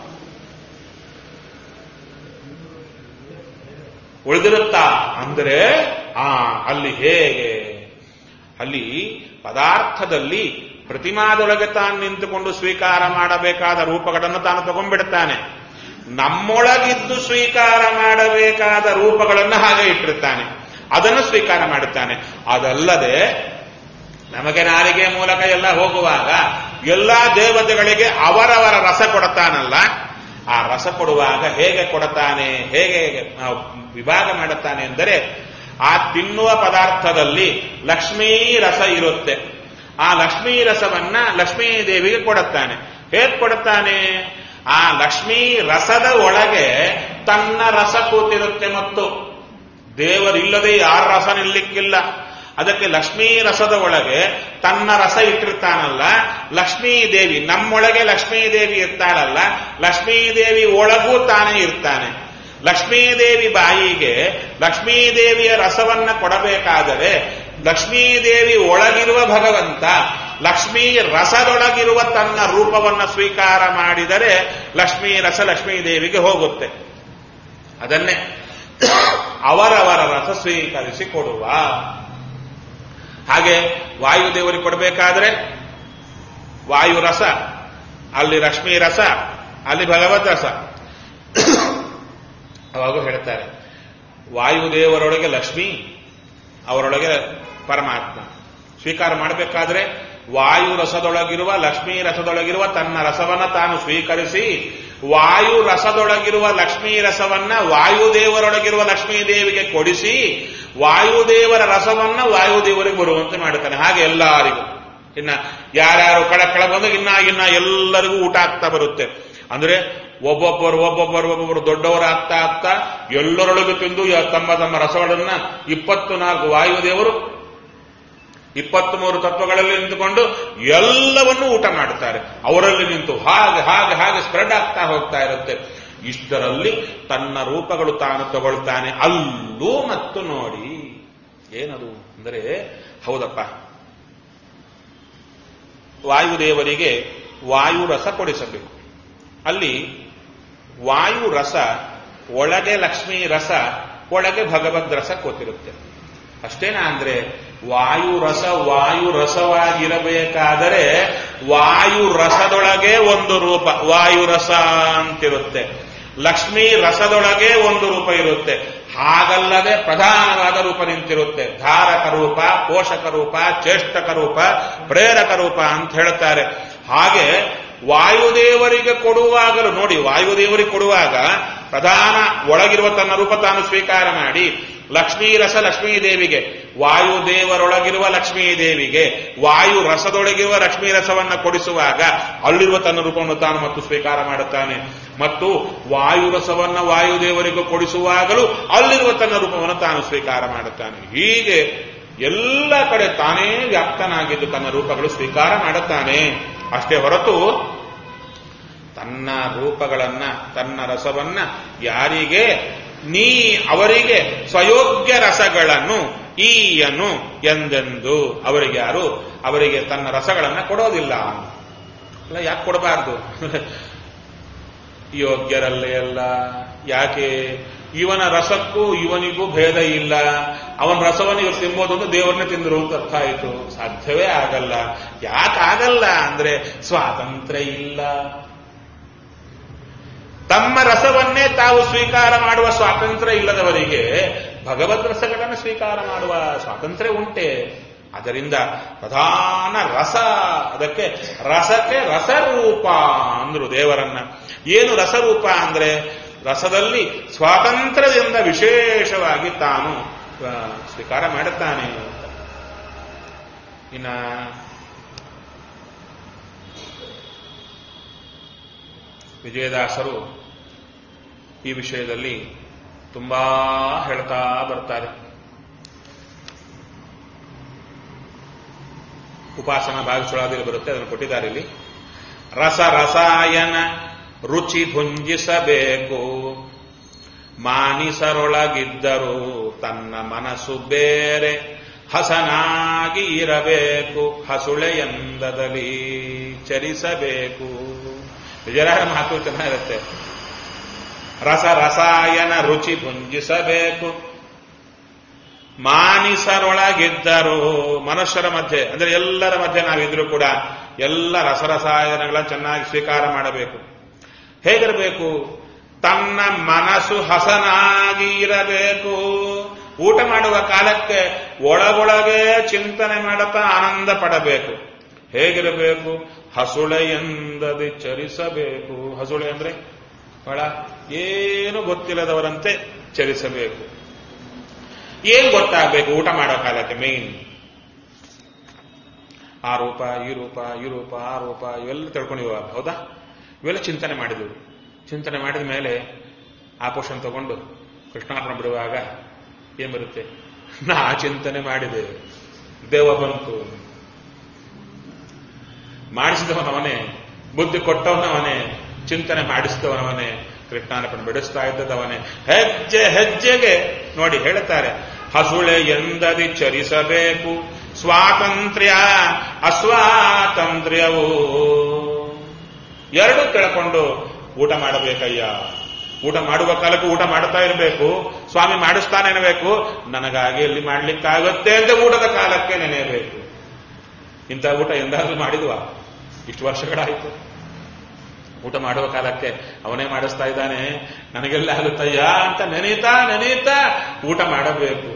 ಉಳಿದಿರುತ್ತಾ ಅಂದ್ರೆ ಆ ಅಲ್ಲಿ ಹೇಗೆ ಅಲ್ಲಿ ಪದಾರ್ಥದಲ್ಲಿ ಪ್ರತಿಮಾದೊಳಗೆ ತಾನು ನಿಂತುಕೊಂಡು ಸ್ವೀಕಾರ ಮಾಡಬೇಕಾದ ರೂಪಗಳನ್ನು ತಾನು ತಗೊಂಡ್ಬಿಡುತ್ತಾನೆ ನಮ್ಮೊಳಗಿದ್ದು ಸ್ವೀಕಾರ ಮಾಡಬೇಕಾದ ರೂಪಗಳನ್ನು ಹಾಗೆ ಇಟ್ಟಿರ್ತಾನೆ ಅದನ್ನು ಸ್ವೀಕಾರ ಮಾಡುತ್ತಾನೆ ಅದಲ್ಲದೆ ನಮಗೆ ನಾಲಿಗೆ ಮೂಲಕ ಎಲ್ಲ ಹೋಗುವಾಗ ಎಲ್ಲಾ ದೇವತೆಗಳಿಗೆ ಅವರವರ ರಸ ಕೊಡುತ್ತಾನಲ್ಲ ಆ ರಸ ಕೊಡುವಾಗ ಹೇಗೆ ಕೊಡುತ್ತಾನೆ ಹೇಗೆ ನಾವು ವಿಭಾಗ ಮಾಡುತ್ತಾನೆ ಎಂದರೆ ಆ ತಿನ್ನುವ ಪದಾರ್ಥದಲ್ಲಿ ಲಕ್ಷ್ಮೀ ರಸ ಇರುತ್ತೆ ಆ ಲಕ್ಷ್ಮೀ ರಸವನ್ನ ಲಕ್ಷ್ಮೀ ದೇವಿಗೆ ಕೊಡುತ್ತಾನೆ ಹೇಗೆ ಕೊಡುತ್ತಾನೆ ಆ ಲಕ್ಷ್ಮೀ ರಸದ ಒಳಗೆ ತನ್ನ ರಸ ಕೂತಿರುತ್ತೆ ಮತ್ತು ದೇವರಿಲ್ಲದೆ ಯಾರ ರಸ ನಿಲ್ಲಿಕ್ಕಿಲ್ಲ ಅದಕ್ಕೆ ಲಕ್ಷ್ಮೀ ರಸದ ಒಳಗೆ ತನ್ನ ರಸ ಇಟ್ಟಿರ್ತಾನಲ್ಲ ಲಕ್ಷ್ಮೀ ದೇವಿ ನಮ್ಮೊಳಗೆ ಲಕ್ಷ್ಮೀ ದೇವಿ ಇರ್ತಾಳಲ್ಲ ಲಕ್ಷ್ಮೀ ದೇವಿ ಒಳಗೂ ತಾನೇ ಇರ್ತಾನೆ ಲಕ್ಷ್ಮೀದೇವಿ ಬಾಯಿಗೆ ಲಕ್ಷ್ಮೀದೇವಿಯ ರಸವನ್ನ ಕೊಡಬೇಕಾದರೆ ಲಕ್ಷ್ಮೀದೇವಿ ಒಳಗಿರುವ ಭಗವಂತ ಲಕ್ಷ್ಮೀ ರಸದೊಳಗಿರುವ ತನ್ನ ರೂಪವನ್ನ ಸ್ವೀಕಾರ ಮಾಡಿದರೆ ಲಕ್ಷ್ಮೀ ರಸ ಲಕ್ಷ್ಮೀ ದೇವಿಗೆ ಹೋಗುತ್ತೆ ಅದನ್ನೇ ಅವರವರ ರಸ ಸ್ವೀಕರಿಸಿ ಕೊಡುವ ಹಾಗೆ ವಾಯುದೇವರಿಗೆ ಕೊಡಬೇಕಾದ್ರೆ ವಾಯು ರಸ ಅಲ್ಲಿ ಲಕ್ಷ್ಮೀ ರಸ ಅಲ್ಲಿ ಭಗವತ್ ರಸ ಅವಾಗೂ ಹೇಳ್ತಾರೆ ವಾಯುದೇವರೊಳಗೆ ಲಕ್ಷ್ಮಿ ಅವರೊಳಗೆ ಪರಮಾತ್ಮ ಸ್ವೀಕಾರ ಮಾಡಬೇಕಾದ್ರೆ ವಾಯು ರಸದೊಳಗಿರುವ ಲಕ್ಷ್ಮೀ ರಸದೊಳಗಿರುವ ತನ್ನ ರಸವನ್ನ ತಾನು ಸ್ವೀಕರಿಸಿ ವಾಯು ರಸದೊಳಗಿರುವ ಲಕ್ಷ್ಮೀ ರಸವನ್ನ ವಾಯುದೇವರೊಳಗಿರುವ ಲಕ್ಷ್ಮೀ ದೇವಿಗೆ ಕೊಡಿಸಿ ವಾಯುದೇವರ ರಸವನ್ನ ವಾಯುದೇವರಿಗೆ ಬರುವಂತೆ ಮಾಡುತ್ತಾನೆ ಹಾಗೆ ಎಲ್ಲರಿಗೂ ಇನ್ನ ಯಾರ್ಯಾರು ಕಳ ಕೆಳ ಬಂದಾಗ ಇನ್ನ ಇನ್ನ ಎಲ್ಲರಿಗೂ ಊಟ ಆಗ್ತಾ ಬರುತ್ತೆ ಅಂದ್ರೆ ಒಬ್ಬೊಬ್ಬರು ಒಬ್ಬೊಬ್ಬರು ಒಬ್ಬೊಬ್ಬರು ದೊಡ್ಡವರು ಆಗ್ತಾ ಆಗ್ತಾ ಎಲ್ಲರೊಳಗೂ ತಿಂದು ಯ- ತಮ್ಮ ತಮ್ಮ ರಸಗಳನ್ನ ಇಪ್ಪತ್ತು ನಾಲ್ಕು ವಾಯುದೇವರು ಇಪ್ಪತ್ತ್ ಮೂರು ತತ್ವಗಳಲ್ಲಿ ನಿಂತುಕೊಂಡು ಎಲ್ಲವನ್ನೂ ಊಟ ಮಾಡುತ್ತಾರೆ ಅವರಲ್ಲಿ ನಿಂತು ಹಾಗೆ ಹಾಗೆ ಹಾಗೆ ಸ್ಪ್ರೆಡ್ ಆಗ್ತಾ ಹೋಗ್ತಾ ಇರುತ್ತೆ ಇಷ್ಟರಲ್ಲಿ ತನ್ನ ರೂಪಗಳು ತಾನು ತಗೊಳ್ತಾನೆ ಅಲ್ಲೂ ಮತ್ತು ನೋಡಿ ಏನದು ಅಂದರೆ ಹೌದಪ್ಪ ವಾಯುದೇವರಿಗೆ ವಾಯು ರಸ ಕೊಡಿಸಬೇಕು ಅಲ್ಲಿ ವಾಯು ರಸ ಒಳಗೆ ಲಕ್ಷ್ಮೀ ರಸ ಒಳಗೆ ಭಗವದ್ ರಸ ಕೂತಿರುತ್ತೆ ಅಷ್ಟೇನಾ ಅಂದ್ರೆ ವಾಯು ರಸ ವಾಯು ರಸವಾಗಿರಬೇಕಾದರೆ ವಾಯು ರಸದೊಳಗೆ ಒಂದು ರೂಪ ವಾಯು ರಸ ಅಂತಿರುತ್ತೆ ಲಕ್ಷ್ಮೀ ರಸದೊಳಗೆ ಒಂದು ರೂಪ ಇರುತ್ತೆ ಹಾಗಲ್ಲದೆ ಪ್ರಧಾನವಾದ ರೂಪ ನಿಂತಿರುತ್ತೆ ಧಾರಕ ರೂಪ ಪೋಷಕ ರೂಪ ಚೇಷ್ಟಕ ರೂಪ ಪ್ರೇರಕ ರೂಪ ಅಂತ ಹೇಳ್ತಾರೆ ಹಾಗೆ ವಾಯುದೇವರಿಗೆ ಕೊಡುವಾಗಲೂ ನೋಡಿ ವಾಯುದೇವರಿಗೆ ಕೊಡುವಾಗ ಪ್ರಧಾನ ಒಳಗಿರುವ ತನ್ನ ರೂಪ ತಾನು ಸ್ವೀಕಾರ ಮಾಡಿ ಲಕ್ಷ್ಮೀ ರಸ ಲಕ್ಷ್ಮೀ ದೇವಿಗೆ ವಾಯುದೇವರೊಳಗಿರುವ ಲಕ್ಷ್ಮೀ ದೇವಿಗೆ ವಾಯು ರಸದೊಳಗಿರುವ ಲಕ್ಷ್ಮೀ ರಸವನ್ನ ಕೊಡಿಸುವಾಗ ಅಲ್ಲಿರುವ ತನ್ನ ರೂಪವನ್ನು ತಾನು ಮತ್ತು ಸ್ವೀಕಾರ ಮಾಡುತ್ತಾನೆ ಮತ್ತು ವಾಯು ರಸವನ್ನ ವಾಯುದೇವರಿಗೂ ಕೊಡಿಸುವಾಗಲೂ ಅಲ್ಲಿರುವ ತನ್ನ ರೂಪವನ್ನು ತಾನು ಸ್ವೀಕಾರ ಮಾಡುತ್ತಾನೆ ಹೀಗೆ ಎಲ್ಲ ಕಡೆ ತಾನೇ ವ್ಯಾಪ್ತನಾಗಿದ್ದು ತನ್ನ ರೂಪಗಳು ಸ್ವೀಕಾರ ಮಾಡುತ್ತಾನೆ ಅಷ್ಟೇ ಹೊರತು ತನ್ನ ರೂಪಗಳನ್ನ ತನ್ನ ರಸವನ್ನ ಯಾರಿಗೆ ನೀ ಅವರಿಗೆ ಸ್ವಯೋಗ್ಯ ರಸಗಳನ್ನು ಈಯನು ಎಂದೆಂದು ಅವರಿಗೆ ಯಾರು ಅವರಿಗೆ ತನ್ನ ರಸಗಳನ್ನ ಕೊಡೋದಿಲ್ಲ ಅಲ್ಲ ಯಾಕೆ ಕೊಡಬಾರ್ದು ಯೋಗ್ಯರಲ್ಲೇ ಅಲ್ಲ ಯಾಕೆ ಇವನ ರಸಕ್ಕೂ ಇವನಿಗೂ ಭೇದ ಇಲ್ಲ ಅವನ ರಸವನ್ನು ಇವರು ತಿನ್ಬೋದು ಅಂತ ದೇವರನ್ನೇ ತಿಂದರು ಅಂತ ಅರ್ಥ ಆಯಿತು ಸಾಧ್ಯವೇ ಆಗಲ್ಲ ಯಾಕಾಗಲ್ಲ ಅಂದ್ರೆ ಸ್ವಾತಂತ್ರ್ಯ ಇಲ್ಲ ತಮ್ಮ ರಸವನ್ನೇ ತಾವು ಸ್ವೀಕಾರ ಮಾಡುವ ಸ್ವಾತಂತ್ರ್ಯ ಇಲ್ಲದವರಿಗೆ ಭಗವದ್ ರಸಗಳನ್ನು ಸ್ವೀಕಾರ ಮಾಡುವ ಸ್ವಾತಂತ್ರ್ಯ ಉಂಟೆ ಅದರಿಂದ ಪ್ರಧಾನ ರಸ ಅದಕ್ಕೆ ರಸಕ್ಕೆ ರಸರೂಪ ಅಂದ್ರು ದೇವರನ್ನ ಏನು ರಸರೂಪ ಅಂದ್ರೆ ರಸದಲ್ಲಿ ಸ್ವಾತಂತ್ರ್ಯದಿಂದ ವಿಶೇಷವಾಗಿ ತಾನು ಆ, ಸ್ವೀಕಾರ ಮಾಡುತ್ತಾನೆ ಅಂತ ಇನ್ನ ವಿಜಯದಾಸರು ಈ ವಿಷಯದಲ್ಲಿ ತುಂಬಾ ಹೇಳ್ತಾ ಬರ್ತಾರೆ ಉಪಾಸನ ಭಾಗಶೊಳಾದಲ್ಲಿ ಬರುತ್ತೆ ಅದನ್ನು ಕೊಟ್ಟಿದ್ದಾರೆ ಇಲ್ಲಿ ರಸ ರಸಾಯನ ರುಚಿ ಭುಂಜಿಸಬೇಕು ಮಾನಿಸರೊಳಗಿದ್ದರೂ ತನ್ನ ಮನಸ್ಸು ಬೇರೆ ಹಸನಾಗಿ ಇರಬೇಕು ಹಸುಳೆಯಂದದಲ್ಲಿ ಚರಿಸಬೇಕು ವಿಜಯರಾಯ ಮಾತು ಚೆನ್ನಾಗಿರುತ್ತೆ ರಸ ರಸಾಯನ ರುಚಿ ಭುಂಜಿಸಬೇಕು ಮಾನಿಸರೊಳಗಿದ್ದರು ಮನುಷ್ಯರ ಮಧ್ಯೆ ಅಂದ್ರೆ ಎಲ್ಲರ ಮಧ್ಯೆ ನಾವಿದ್ರು ಕೂಡ ಎಲ್ಲ ರಸರಸಾಯನಗಳ ಚೆನ್ನಾಗಿ ಸ್ವೀಕಾರ ಮಾಡಬೇಕು ಹೇಗಿರಬೇಕು ತನ್ನ ಮನಸ್ಸು ಹಸನಾಗಿ ಇರಬೇಕು ಊಟ ಮಾಡುವ ಕಾಲಕ್ಕೆ ಒಳಗೊಳಗೆ ಚಿಂತನೆ ಮಾಡುತ್ತಾ ಆನಂದ ಪಡಬೇಕು ಹೇಗಿರಬೇಕು ಹಸುಳೆ ಎಂದದಿ ಚರಿಸಬೇಕು ಹಸುಳೆ ಅಂದ್ರೆ ಬಹಳ ಏನು ಗೊತ್ತಿಲ್ಲದವರಂತೆ ಚರಿಸಬೇಕು ಏನ್ ಗೊತ್ತಾಗಬೇಕು ಊಟ ಮಾಡೋ ಕಾಲಕ್ಕೆ ಮೇನ್ ಆ ರೂಪ ಈ ರೂಪ ಈ ರೂಪ ಆ ರೂಪ ಇವೆಲ್ಲ ತಿಳ್ಕೊಂಡಿವ ಹೌದಾ ಇವೆಲ್ಲ ಚಿಂತನೆ ಮಾಡಿದೆವು ಚಿಂತನೆ ಮಾಡಿದ ಮೇಲೆ ಆ ಪೋಷನ್ ತಗೊಂಡು ಕೃಷ್ಣಾರ್ಪಣ ಬಿಡುವಾಗ ಏನ್ ಬರುತ್ತೆ ನಾ ಚಿಂತನೆ ಮಾಡಿದೆ ದೇವ ಬಂತು ಮಾಡಿಸಿದವನವನೇ ಬುದ್ಧಿ ಕೊಟ್ಟವನವನೇ ಚಿಂತನೆ ಮಾಡಿಸಿದವನವನೇ ಕೃಷ್ಣಾರ್ಪಣೆ ಬಿಡಿಸ್ತಾ ಇದ್ದದವನೇ ಹೆಜ್ಜೆ ಹೆಜ್ಜೆಗೆ ನೋಡಿ ಹೇಳ್ತಾರೆ ಹಸುಳೆ ಎಂದದಿ ಚರಿಸಬೇಕು ಸ್ವಾತಂತ್ರ್ಯ ಅಸ್ವಾತಂತ್ರ್ಯವು ಎರಡು ತಿಳ್ಕೊಂಡು ಊಟ ಮಾಡಬೇಕಯ್ಯ ಊಟ ಮಾಡುವ ಕಾಲಕ್ಕೂ ಊಟ ಮಾಡ್ತಾ ಇರಬೇಕು ಸ್ವಾಮಿ ಮಾಡಿಸ್ತಾನೆ ಇರಬೇಕು ನನಗಾಗಿ ಎಲ್ಲಿ ಮಾಡ್ಲಿಕ್ಕಾಗುತ್ತೆ ಅಂತ ಊಟದ ಕಾಲಕ್ಕೆ ನೆನೆಯಬೇಕು ಇಂಥ ಊಟ ಎಂದಾದ್ರೂ ಮಾಡಿದ್ವಾ ಇಷ್ಟು ವರ್ಷಗಳಾಯಿತು ಊಟ ಮಾಡುವ ಕಾಲಕ್ಕೆ ಅವನೇ ಮಾಡಿಸ್ತಾ ಇದ್ದಾನೆ ನನಗೆಲ್ಲ ಆಗುತ್ತಯ್ಯ ಅಂತ ನೆನೀತಾ ನೆನೀತಾ ಊಟ ಮಾಡಬೇಕು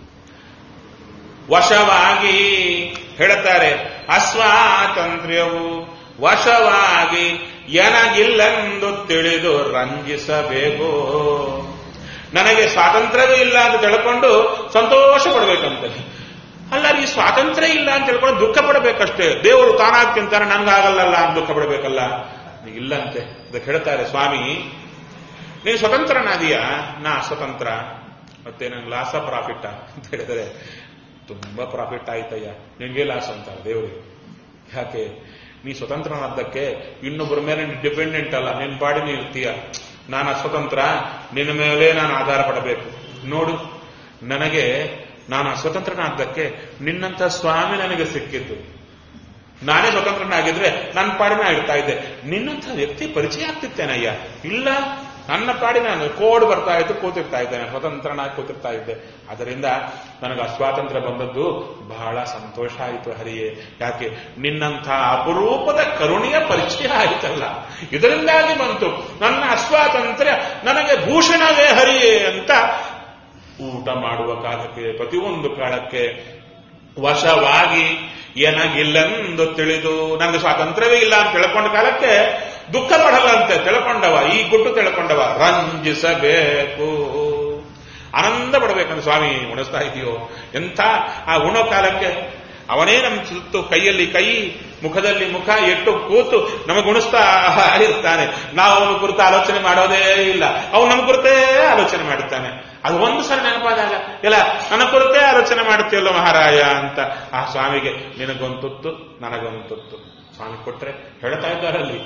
ವಶವಾಗಿ ಹೇಳುತ್ತಾರೆ ಅಸ್ವಾತಂತ್ರ್ಯವು ವಶವಾಗಿ ಎನಗಿಲ್ಲೆಂದು ತಿಳಿದು ರಂಜಿಸಬೇಕು ನನಗೆ ಸ್ವಾತಂತ್ರ್ಯವೇ ಇಲ್ಲ ಅಂತ ತಿಳ್ಕೊಂಡು ಸಂತೋಷ ಪಡಬೇಕಂತೆ ಅಲ್ಲ ಈ ಸ್ವಾತಂತ್ರ್ಯ ಇಲ್ಲ ಅಂತ ತಿಳ್ಕೊಂಡು ದುಃಖ ಪಡಬೇಕಷ್ಟೇ ದೇವರು ತಾನಾಗಿ ತಿಂತಾನೆ ನನ್ಗಾಗಲ್ಲಲ್ಲ ಅಂತ ದುಃಖ ಪಡಬೇಕಲ್ಲ ಇಲ್ಲಂತೆ ಅದಕ್ಕೆ ಹೇಳ್ತಾರೆ ಸ್ವಾಮಿ ನೀನು ಸ್ವತಂತ್ರನಾದೀಯ ನಾ ಸ್ವತಂತ್ರ ಮತ್ತೆ ನನ್ ಲಾಸ ಪ್ರಾಫಿಟ್ ಅಂತ ಹೇಳಿದರೆ ತುಂಬಾ ಪ್ರಾಫಿಟ್ ಆಯ್ತಯ್ಯ ನಿನ್ಗೆ ಲಾಸ್ ಅಂತ ದೇವರಿಗೆ ಯಾಕೆ ನೀ ಸ್ವತಂತ್ರನಾದ್ದಕ್ಕೆ ಇನ್ನೊಬ್ಬರ ಮೇಲೆ ಡಿಪೆಂಡೆಂಟ್ ಅಲ್ಲ ನಿನ್ ಪಾಡಿ ನೀ ಇರ್ತೀಯ ನಾನು ಸ್ವತಂತ್ರ ನಿನ್ನ ಮೇಲೆ ನಾನು ಆಧಾರ ಪಡಬೇಕು ನೋಡು ನನಗೆ ನಾನು ಸ್ವತಂತ್ರನಾದ್ದಕ್ಕೆ ನಿನ್ನಂತ ಸ್ವಾಮಿ ನನಗೆ ಸಿಕ್ಕಿದ್ದು ನಾನೇ ಸ್ವತಂತ್ರನಾಗಿದ್ರೆ ನನ್ನ ಪಾಡಿನ ಇರ್ತಾ ಇದ್ದೆ ನಿನ್ನಂಥ ವ್ಯಕ್ತಿ ಪರಿಚಯ ಆಗ್ತಿತ್ತೇನಯ್ಯ ಇಲ್ಲ ನನ್ನ ಪಾಡಿ ನಾನು ಕೋಡ್ ಬರ್ತಾ ಇತ್ತು ಕೂತಿರ್ತಾ ಇದ್ದೇನೆ ಸ್ವತಂತ್ರನಾಗಿ ಕೂತಿರ್ತಾ ಇದ್ದೆ ಅದರಿಂದ ನನಗೆ ಅಸ್ವಾತಂತ್ರ್ಯ ಬಂದದ್ದು ಬಹಳ ಸಂತೋಷ ಆಯಿತು ಹರಿಯೇ ಯಾಕೆ ನಿನ್ನಂಥ ಅಪರೂಪದ ಕರುಣೆಯ ಪರಿಚಯ ಆಯಿತಲ್ಲ ಇದರಿಂದಾಗಿ ಬಂತು ನನ್ನ ಅಸ್ವಾತಂತ್ರ್ಯ ನನಗೆ ಭೂಷಣವೇ ಹರಿಯೇ ಅಂತ ಊಟ ಮಾಡುವ ಕಾಲಕ್ಕೆ ಪ್ರತಿಯೊಂದು ಕಾಲಕ್ಕೆ ವಶವಾಗಿ ಏನಾಗಿಲ್ಲೆಂದು ತಿಳಿದು ನನಗೆ ಸ್ವಾತಂತ್ರ್ಯವೇ ಇಲ್ಲ ಅಂತ ತಿಳ್ಕೊಂಡ ಕಾಲಕ್ಕೆ ದುಃಖ ಪಡಲ್ಲಂತೆ ತಿಳ್ಕೊಂಡವ ಈ ಗುಟ್ಟು ತಿಳ್ಕೊಂಡವ ರಂಜಿಸಬೇಕು ಆನಂದ ಪಡಬೇಕಂತ ಸ್ವಾಮಿ ಉಣಿಸ್ತಾ ಇದೆಯೋ ಎಂಥ ಆ ಉಣೋ ಕಾಲಕ್ಕೆ ಅವನೇ ನಮ್ಮ ಸುತ್ತು ಕೈಯಲ್ಲಿ ಕೈ ಮುಖದಲ್ಲಿ ಮುಖ ಎಟ್ಟು ಕೂತು ನಮಗೆ ಉಣಿಸ್ತಾ ಇರ್ತಾನೆ ನಾವು ಅವನ ಕುರಿತು ಆಲೋಚನೆ ಮಾಡೋದೇ ಇಲ್ಲ ಅವನು ನಮ್ಮ ಕುರಿತೇ ಆಲೋಚನೆ ಮಾಡುತ್ತಾನೆ ಅದು ಒಂದು ಸಲ ನೆನಪಾದಾಗ ಇಲ್ಲ ನನ್ನ ಕುರಿತೇ ಆಲೋಚನೆ ಮಾಡುತ್ತೀಯಲ್ಲ ಮಹಾರಾಯ ಅಂತ ಆ ಸ್ವಾಮಿಗೆ ನಿನಗೊಂತುತ್ತು ನನಗೊಂತುತ್ತು ಸ್ವಾಮಿ ಕೊಟ್ರೆ ಹೇಳ್ತಾ ಇದ್ದಾರಲ್ಲಿ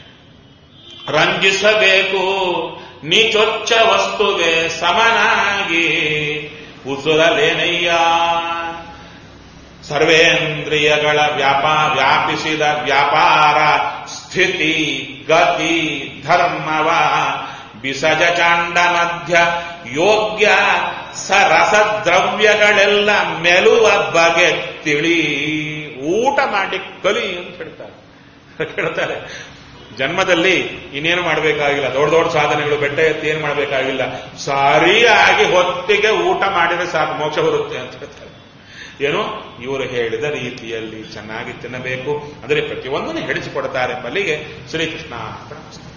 ರಂಜಿಸಬೇಕು ನೀ ಚೊಚ್ಚ ವಸ್ತುವೆ ಸಮನಾಗಿ ಉಸುರಲೇನಯ್ಯ ಸರ್ವೇಂದ್ರಿಯಗಳ ವ್ಯಾಪಾ ವ್ಯಾಪಿಸಿದ ವ್ಯಾಪಾರ ಸ್ಥಿತಿ ಗತಿ ಧರ್ಮವ ಬಿಸಜ ಚಾಂಡ ಮಧ್ಯ ಯೋಗ್ಯ ಸರಸದ್ರವ್ಯಗಳೆಲ್ಲ ಮೆಲುವ ಬಗೆ ತಿಳಿ ಊಟ ಮಾಡಿ ಕಲಿ ಅಂತ ಹೇಳ್ತಾರೆ ಹೇಳ್ತಾರೆ ಜನ್ಮದಲ್ಲಿ ಇನ್ನೇನು ಮಾಡಬೇಕಾಗಿಲ್ಲ ದೊಡ್ಡ ದೊಡ್ಡ ಸಾಧನೆಗಳು ಬೆಟ್ಟ ಎತ್ತಿ ಏನು ಮಾಡಬೇಕಾಗಿಲ್ಲ ಸರಿಯಾಗಿ ಹೊತ್ತಿಗೆ ಊಟ ಮಾಡಿದ್ರೆ ಸಾಕು ಮೋಕ್ಷ ಬರುತ್ತೆ ಅಂತ ಹೇಳ್ತಾರೆ ಏನು ಇವರು ಹೇಳಿದ ರೀತಿಯಲ್ಲಿ ಚೆನ್ನಾಗಿ ತಿನ್ನಬೇಕು ಅಂದರೆ ಪ್ರತಿಯೊಂದನ್ನು ಹೇಳಿಸಿಕೊಡ್ತಾರೆ ಎಂಬಲ್ಲಿಗೆ ಶ್ರೀಕೃಷ್ಣ ಅಂತ